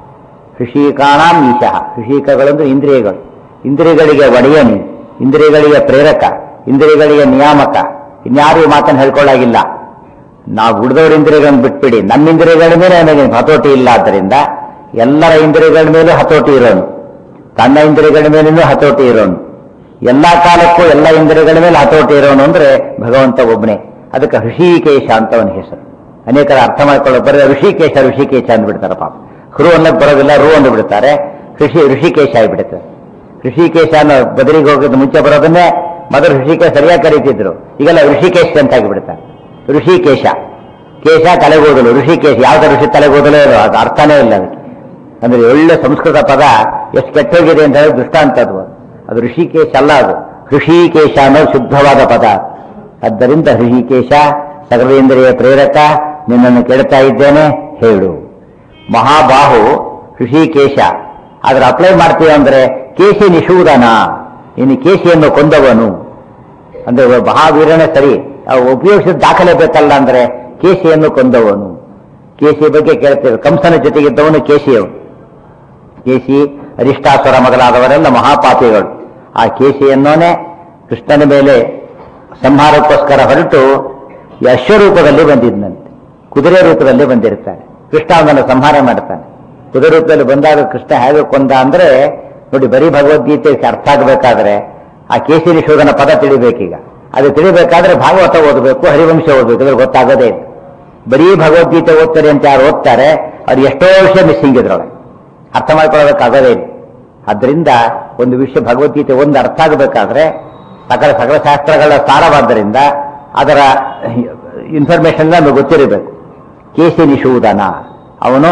ಹೃಷಿಕಾಣಾಂ ಈಶಃ ಹೃಷಿಕಗಳೆಂದು ಇಂದ್ರಿಯಗಳು ಇಂದ್ರಿಯಗಳಿಗೆ ಒಡೆಯನು ಇಂದ್ರಿಯಗಳಿಗೆ ಪ್ರೇರಕ ಇಂದ್ರಿಯಗಳಿಗೆ ನಿಯಾಮಕ ಇನ್ಯಾರು ಈ ಮಾತನ್ನು ಹೇಳ್ಕೊಳ್ಳಾಗಿಲ್ಲ ನಾವು ಉಳಿದವರ ಇಂದ್ರಿಯಗಳನ್ನು ಬಿಟ್ಬಿಡಿ ನಮ್ಮ ಇಂದ್ರಿಯಗಳ ಮೇಲೆ ನನಗೆ ಹತೋಟಿ ಇಲ್ಲ ಆದ್ದರಿಂದ ಎಲ್ಲರ ಇಂದ್ರಿಯಗಳ ಮೇಲೂ ಹತೋಟಿ ಇರೋನು ತನ್ನ ಇಂದ್ರಿಯಗಳ ಮೇಲೂ ಹತೋಟಿ ಇರೋನು ಎಲ್ಲಾ ಕಾಲಕ್ಕೂ ಎಲ್ಲ ಇಂದ್ರಿಯಗಳ ಮೇಲೆ ಹತೋಟಿ ಇರೋನು ಅಂದ್ರೆ ಭಗವಂತ ಒಬ್ಬನೇ ಅದಕ್ಕೆ ಋಷಿಕೇಶ ಅಂತ ಅವನ ಹೆಸರು ಅನೇಕರ ಅರ್ಥ ಮಾಡ್ಕೊಳ್ಳೋ ಬರೀ ಋಷಿಕೇಶ ಋಷಿಕೇಶ ಅಂದ್ಬಿಡ್ತಾರೆ ಪಾಪ ಹೃ ಅನ್ನೋದು ಬರೋದಿಲ್ಲ ರು ಅಂದು ಬಿಡ್ತಾರೆ ಋಷಿ ಋಷಿಕೇಶ ಆಗಿಬಿಡುತ್ತೆ ಋಷಿಕೇಶ ಅನ್ನೋ ಬದಲಿಗೆ ಹೋಗೋದು ಮುಂಚೆ ಬರೋದನ್ನೇ ಮೊದಲು ಋಷಿಕೇಶ ಸರಿಯಾಗಿ ಕರೀತಿದ್ರು ಈಗೆಲ್ಲ ಋಷಿಕೇಶ ಅಂತ ಆಗಿಬಿಡ್ತಾರೆ ಋಷಿಕೇಶ ಕೇಶ ತಲೆಗೋದಲು ಋಷಿಕೇಶ ಯಾವ್ದು ಋಷಿ ತಲೆಗೋದಲೇ ಇರೋ ಅದು ಅರ್ಥನೇ ಇಲ್ಲ ಅದಕ್ಕೆ ಅಂದ್ರೆ ಒಳ್ಳೆ ಸಂಸ್ಕೃತ ಪದ ಎಷ್ಟು ಕೆಟ್ಟೋಗಿದೆ ಅಂತ ಹೇಳಿ ದೃಷ್ಟಾಂತ ಅದು ಅದು ಋಷಿಕೇಶ ಅಲ್ಲ ಅದು ಋಷಿಕೇಶ ಅನ್ನೋದು ಶುದ್ಧವಾದ ಪದ ಆದ್ದರಿಂದ ಋಷಿಕೇಶ ಸಕಲೇಂದ್ರಿಯ ಪ್ರೇರಕ ನಿನ್ನನ್ನು ಕೇಳ್ತಾ ಇದ್ದೇನೆ ಹೇಳು ಮಹಾಬಾಹು ಋಷಿಕೇಶ ಆದ್ರೆ ಅಪ್ಲೈ ಮಾಡ್ತೀವಿ ಅಂದ್ರೆ ಕೇಶಿ ನಿಷೂದನ ಇನ್ನು ಕೇಶಿಯನ್ನು ಕೊಂದವನು ಅಂದ್ರೆ ಒಬ್ಬ ಮಹಾವೀರನೇ ಸರಿ ಅವು ಉಪಯೋಗಿಸಿದ ದಾಖಲೆ ಬೇಕಲ್ಲ ಅಂದ್ರೆ ಕೇಶಿಯನ್ನು ಕೊಂದವನು ಕೇಶಿ ಬಗ್ಗೆ ಕೇಳ್ತೇವೆ ಕಂಸನ ಜೊತೆಗಿದ್ದವನು ಕೇಶಿಯವನು ಕೇಶಿ ಅರಿಷ್ಟಾಸುರ ಮೊದಲಾದವರೆಲ್ಲ ಮಹಾಪಾಪಿಗಳು ಆ ಕೇಶಿಯನ್ನೋನೆ ಕೃಷ್ಣನ ಮೇಲೆ ಸಂಹಾರಕ್ಕೋಸ್ಕರ ಹೊರಟು ಈ ಅಶ್ವರೂಪದಲ್ಲಿ ಬಂದಿದ್ದಂತೆ ಕುದುರೆ ರೂಪದಲ್ಲಿ ಬಂದಿರ್ತಾನೆ ಕೃಷ್ಣ ಅವನನ್ನು ಸಂಹಾರ ಮಾಡ್ತಾನೆ ಕುದುರೆ ರೂಪದಲ್ಲಿ ಬಂದಾಗ ಕೃಷ್ಣ ಹೇಗೆ ಕೊಂದ ಅಂದ್ರೆ ನೋಡಿ ಬರೀ ಭಗವದ್ಗೀತೆ ಅರ್ಥ ಆಗಬೇಕಾದ್ರೆ ಆ ಕೇಸರಿ ಶೋಧನ ಪದ ತಿಳಿಬೇಕೀಗ ಅದು ತಿಳಿಬೇಕಾದ್ರೆ ಭಾಗವತ ಓದಬೇಕು ಹರಿವಂಶ ಓದಬೇಕು ಇದ್ರ ಗೊತ್ತಾಗೋದೇ ಇಲ್ಲ ಬರೀ ಭಗವದ್ಗೀತೆ ಓದ್ತಾರೆ ಅಂತ ಯಾರು ಓದ್ತಾರೆ ಅವ್ರು ಎಷ್ಟೋ ವಿಷಯ ಮಿಸ್ಸಿಂಗ್ ಇದ್ರೊಳಗೆ ಅರ್ಥ ಮಾಡ್ಕೊಳ್ಳೋದಕ್ಕಾಗೋದೇ ಇಲ್ಲ ಆದ್ದರಿಂದ ಒಂದು ವಿಷಯ ಭಗವದ್ಗೀತೆ ಒಂದು ಅರ್ಥ ಆಗಬೇಕಾದ್ರೆ ಸಕಲ ಸಕಲ ಶಾಸ್ತ್ರಗಳ ಸಾರವಾದ್ದರಿಂದ ಅದರ ಇನ್ಫಾರ್ಮೇಶನ್ ನಮಗೆ ಗೊತ್ತಿರಬೇಕು ಕೇಸಿ ನಿಷೂದನ ಅವನು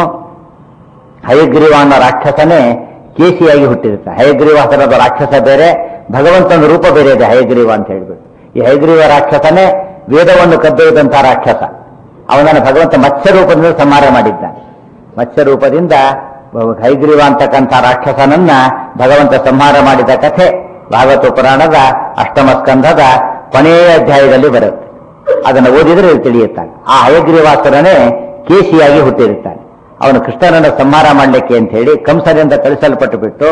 ಹಯಗ್ರೀವ ಅನ್ನೋ ರಾಕ್ಷಸನೇ ಕೇಸಿಯಾಗಿ ಹುಟ್ಟಿರ್ತಾನೆ ಹಯಗ್ರೀವಾಸನದ ರಾಕ್ಷಸ ಬೇರೆ ಭಗವಂತನ ರೂಪ ಬೇರೆ ಇದೆ ಹಯಗ್ರೀವ ಅಂತ ಹೇಳ್ಬಿಟ್ಟು ಈ ಹಯಗ್ರೀವ ರಾಕ್ಷಸನೇ ವೇದವನ್ನು ಕದ್ದೊಯ್ದಂತಹ ರಾಕ್ಷಸ ಅವನನ್ನು ಭಗವಂತ ಮತ್ಸ್ಯ ರೂಪದಿಂದ ಸಂಹಾರ ಮಾಡಿದ್ದಾನೆ ಮತ್ಸ್ಯ ರೂಪದಿಂದ ಹೈಗ್ರೀವ ಅಂತಕ್ಕಂಥ ರಾಕ್ಷಸನನ್ನ ಭಗವಂತ ಸಂಹಾರ ಮಾಡಿದ ಕಥೆ ಭಾಗವತ ಪುರಾಣದ ಅಷ್ಟಮ ಸ್ಕಂಧದ ಕೊನೆಯ ಅಧ್ಯಾಯದಲ್ಲಿ ಬರುತ್ತೆ ಅದನ್ನು ಓದಿದ್ರೆ ಇದು ತಿಳಿಯುತ್ತಾನೆ ಆ ಹಯಗ್ರೀವಾಸುರನೇ ಕೇಸಿಯಾಗಿ ಹುಟ್ಟಿರುತ್ತಾನೆ ಅವನು ಕೃಷ್ಣನನ್ನು ಸಂಹಾರ ಮಾಡಲಿಕ್ಕೆ ಅಂತ ಹೇಳಿ ಕಂಸನಿಂದ ಕಳಿಸಲ್ಪಟ್ಟು ಬಿಟ್ಟು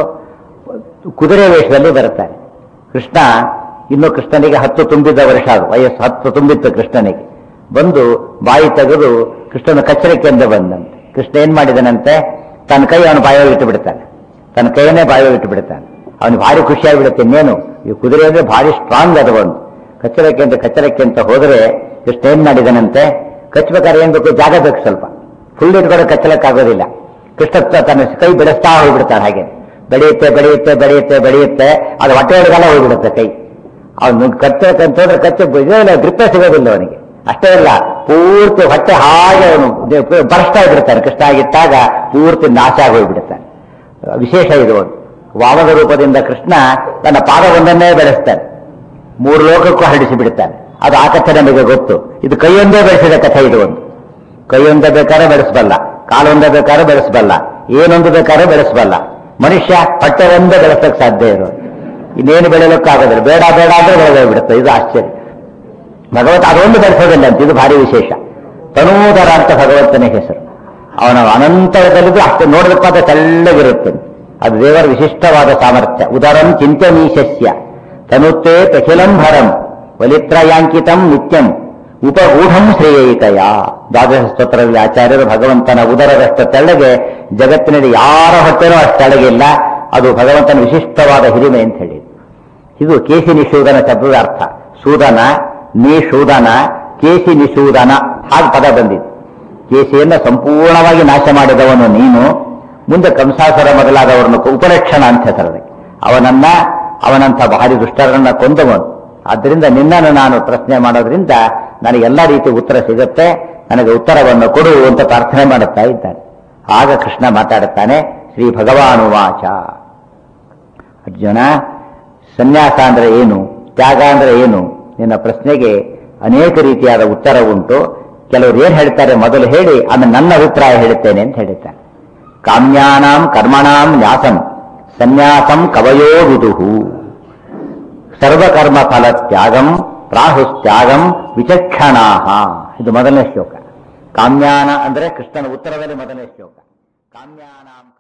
ಕುದುರೆ ವೇಷದಲ್ಲಿ ಬರುತ್ತಾನೆ ಕೃಷ್ಣ ಇನ್ನು ಕೃಷ್ಣನಿಗೆ ಹತ್ತು ತುಂಬಿದ್ದ ವರ್ಷ ಅದು ವಯಸ್ಸು ಹತ್ತು ತುಂಬಿತ್ತು ಕೃಷ್ಣನಿಗೆ ಬಂದು ಬಾಯಿ ತೆಗೆದು ಕೃಷ್ಣನ ಕಚ್ಚರಿಕೆಯಿಂದ ಬಂದಂತೆ ಕೃಷ್ಣ ಏನ್ ಮಾಡಿದನಂತೆ ತನ್ನ ಕೈ ಅವನು ಬಾಯಲ್ಲಿ ಇಟ್ಟು ಬಿಡ್ತಾನೆ ತನ್ನ ಕೈಯನ್ನೇ ಬಾಯಲ್ಲಿ ಇಟ್ಟು ಬಿಡ್ತಾನೆ ಅವನಿಗೆ ಭಾರಿ ಖುಷಿಯಾಗಿಬಿಡುತ್ತೆ ಇನ್ನೇನು ಈ ಕುದುರೆ ಅಂದ್ರೆ ಭಾರಿ ಸ್ಟ್ರಾಂಗ್ ಅದು ಒಂದು ಕಚ್ಚರಕ್ಕೆ ಅಂತ ಕಚ್ಚರಕ್ಕೆ ಅಂತ ಹೋದ್ರೆ ಕೃಷ್ಣ ಏನ್ ಮಾಡಿದನಂತೆ ಕಚ್ಚಬೇಕಾದ್ರೆ ಏನ್ ಬೇಕು ಜಾಗ ಬೇಕು ಸ್ವಲ್ಪ ಫುಲ್ ಇಟ್ಕೊಂಡು ಕಚ್ಚಲಕ್ಕಾಗೋದಿಲ್ಲ ಕೃಷ್ಣ ತ- ತನ್ನ ಕೈ ಬೆಳೆಸ್ತಾ ಹೋಗ್ಬಿಡ್ತಾನೆ ಹಾಗೆ ಬೆಳೆಯುತ್ತೆ ಬೆಳೆಯುತ್ತೆ ಬೆಳೆಯುತ್ತೆ ಬೆಳೆಯುತ್ತೆ ಅದು ಹೊಟ್ಟೆ ಒಳಗೆಲ್ಲ ಹೋಗ್ಬಿಡುತ್ತೆ ಕೈ ಅವನು ಕಚ್ಚಬೇಕಂತ ಹೋದ್ರೆ ಕಚ್ಚೆ ಇಲ್ಲ ಗ್ರಿಪ್ಪೇ ಸಿಗೋದಿಲ್ಲ ಅವನಿಗೆ ಅಷ್ಟೇ ಅಲ್ಲ ಪೂರ್ತಿ ಹೊಟ್ಟೆ ಹಾಗೆ ಅವನು ದೆ- ಬರ್ಸ್ತಾ ಬಿಡ್ತಾನೆ ಕೃಷ್ಣ ಆಗಿಟ್ಟಾಗ ಪೂರ್ತಿ ನಾಶ ಆಗಿ ಹೋಗ್ಬಿಡುತ್ತಾನೆ ವಿಶೇಷ ಇದು ಒಂದು ವಾಮನ ರೂಪದಿಂದ ಕೃಷ್ಣ ತನ್ನ ಪಾದವೊಂದನ್ನೇ ಬೆಳೆಸ್ತಾನೆ ಮೂರು ಲೋಕಕ್ಕೂ ಹರಡಿಸಿ ಬಿಡುತ್ತಾನೆ ಅದು ಆ ಕಥೆ ನಮಗೆ ಗೊತ್ತು ಇದು ಕೈಯೊಂದೇ ಬೆಳೆಸಿದ ಕಥೆ ಇದು ಒಂದು ಕೈಯೊಂದೇ ಬೇಕಾದ್ರೆ ಬೆಳೆಸಬಲ್ಲ ಕಾಲೊಂದೇ ಬೇಕಾದ್ರೆ ಬೆಳೆಸಬಲ್ಲ ಏನೊಂದು ಬೇಕಾದ್ರೆ ಬೆಳೆಸಬಲ್ಲ ಮನುಷ್ಯ ಹೊಟ್ಟೆ ಒಂದೇ ಬೆಳೆಸಕ್ಕೆ ಸಾಧ್ಯ ಇರೋದು ಇನ್ನೇನು ಬೆಳೆಯಲಿಕ್ಕಾಗೋದಿಲ್ಲ ಬೇಡ ಬೇಡ ಅಂದ್ರೆ ಬೆಳೆದೋಗ್ಬಿಡುತ್ತೆ ಇದು ಆಶ್ಚರ್ಯ ಭಗವಂತ ಅದೊಂದು ಬೆಳೆಸೋದಿಲ್ಲ ಅಂತ ಇದು ಭಾರಿ ವಿಶೇಷ ತನೂದರ ಅಂತ ಭಗವಂತನ ಹೆಸರು ಅವನ ಅನಂತರದಲ್ಲಿದ್ದು ಅಷ್ಟು ನೋಡಬೇಕಾದ್ರೆ ತೆಳ್ಳಗಿರುತ್ತೆ ಅದು ದೇವರ ವಿಶಿಷ್ಟವಾದ ಸಾಮರ್ಥ್ಯ ಉದರಂ ಚಿಂತನೀಶಸ್ಯ ತನುತ್ತೇ ಪ್ರಖಿಲಂಭರಂ ವಲಿತ್ರಯಾಂಕಿತಂ ನಿತ್ಯಂ ಉಪಗೂಢಂ ಶ್ರೇಯೈತಯ ದ್ವಾದಶ ಸ್ತೋತ್ರದಲ್ಲಿ ಆಚಾರ್ಯರು ಭಗವಂತನ ಉದರದಷ್ಟು ತೆಳ್ಳಗೆ ಜಗತ್ತಿನಲ್ಲಿ ಯಾರ ಹೊಟ್ಟೆನೂ ಅಷ್ಟು ತೆಳ್ಳಗಿಲ್ಲ ಅದು ಭಗವಂತನ ವಿಶಿಷ್ಟವಾದ ಹಿರಿಮೆ ಅಂತ ಹೇಳಿ ಇದು ಕೇಸಿ ನಿಷೂದನ ಶಬ್ದದ ಅರ್ಥ ಸೂದನ ನಿಷೂದನ ಕೇಸಿ ನಿಷೂದನ ಹಾಗೆ ಪದ ಬಂದಿದೆ ಕೇಸಿಯನ್ನು ಸಂಪೂರ್ಣವಾಗಿ ನಾಶ ಮಾಡಿದವನು ನೀನು ಮುಂದೆ ಕಂಸಾಸುರ ಮೊದಲಾದವರನ್ನು ಉಪಲಕ್ಷಣ ಅಂತ ಹೆಸರದೆ ಅವನನ್ನ ಅವನಂಥ ಭಾರಿ ದುಷ್ಟರನ್ನ ಕೊಂದವನು ಆದ್ದರಿಂದ ನಿನ್ನನ್ನು ನಾನು ಪ್ರಶ್ನೆ ಮಾಡೋದ್ರಿಂದ ನನಗೆ ಎಲ್ಲ ರೀತಿ ಉತ್ತರ ಸಿಗುತ್ತೆ ನನಗೆ ಉತ್ತರವನ್ನು ಕೊಡು ಅಂತ ಪ್ರಾರ್ಥನೆ ಮಾಡುತ್ತಾ ಇದ್ದಾನೆ ಆಗ ಕೃಷ್ಣ ಮಾತಾಡುತ್ತಾನೆ ಶ್ರೀ ಭಗವಾನುವಾಚ ಅರ್ಜುನ ಸನ್ಯಾಸ ಅಂದ್ರೆ ಏನು ತ್ಯಾಗ ಅಂದ್ರೆ ಏನು ನಿನ್ನ ಪ್ರಶ್ನೆಗೆ ಅನೇಕ ರೀತಿಯಾದ ಉತ್ತರ ಉಂಟು ಕೆಲವರು ಏನ್ ಹೇಳ್ತಾರೆ ಮೊದಲು ಹೇಳಿ ಆಮೇಲೆ ನನ್ನ ಅಭಿಪ್ರಾಯ ಹೇಳುತ್ತೇನೆ ಅಂತ ಹೇಳ್ತಾರೆ ಕಾಮ್ಯಾನಾಂ ಕರ್ಮಣಾಂ ನ್ಯಾಸಂ ಸನ್ಯಾಸಂ ಕವಯೋ ವಿದುಹು ಸರ್ವಕರ್ಮ ಫಲ ತ್ಯಾಗಂ ಪ್ರಾಹುಸ್ತ್ಯಾಗಂ ವಿಚಕ್ಷಣಾಹ ಇದು ಮೊದಲನೇ ಶ್ಲೋಕ ಕಾಮ್ಯಾನ ಅಂದ್ರೆ ಕೃಷ್ಣನ ಉತ್ತರದಲ್ಲಿ ಮೊದಲನೇ ಶ್ಲೋಕ ಕಾಮ್ಯಾನಾಂ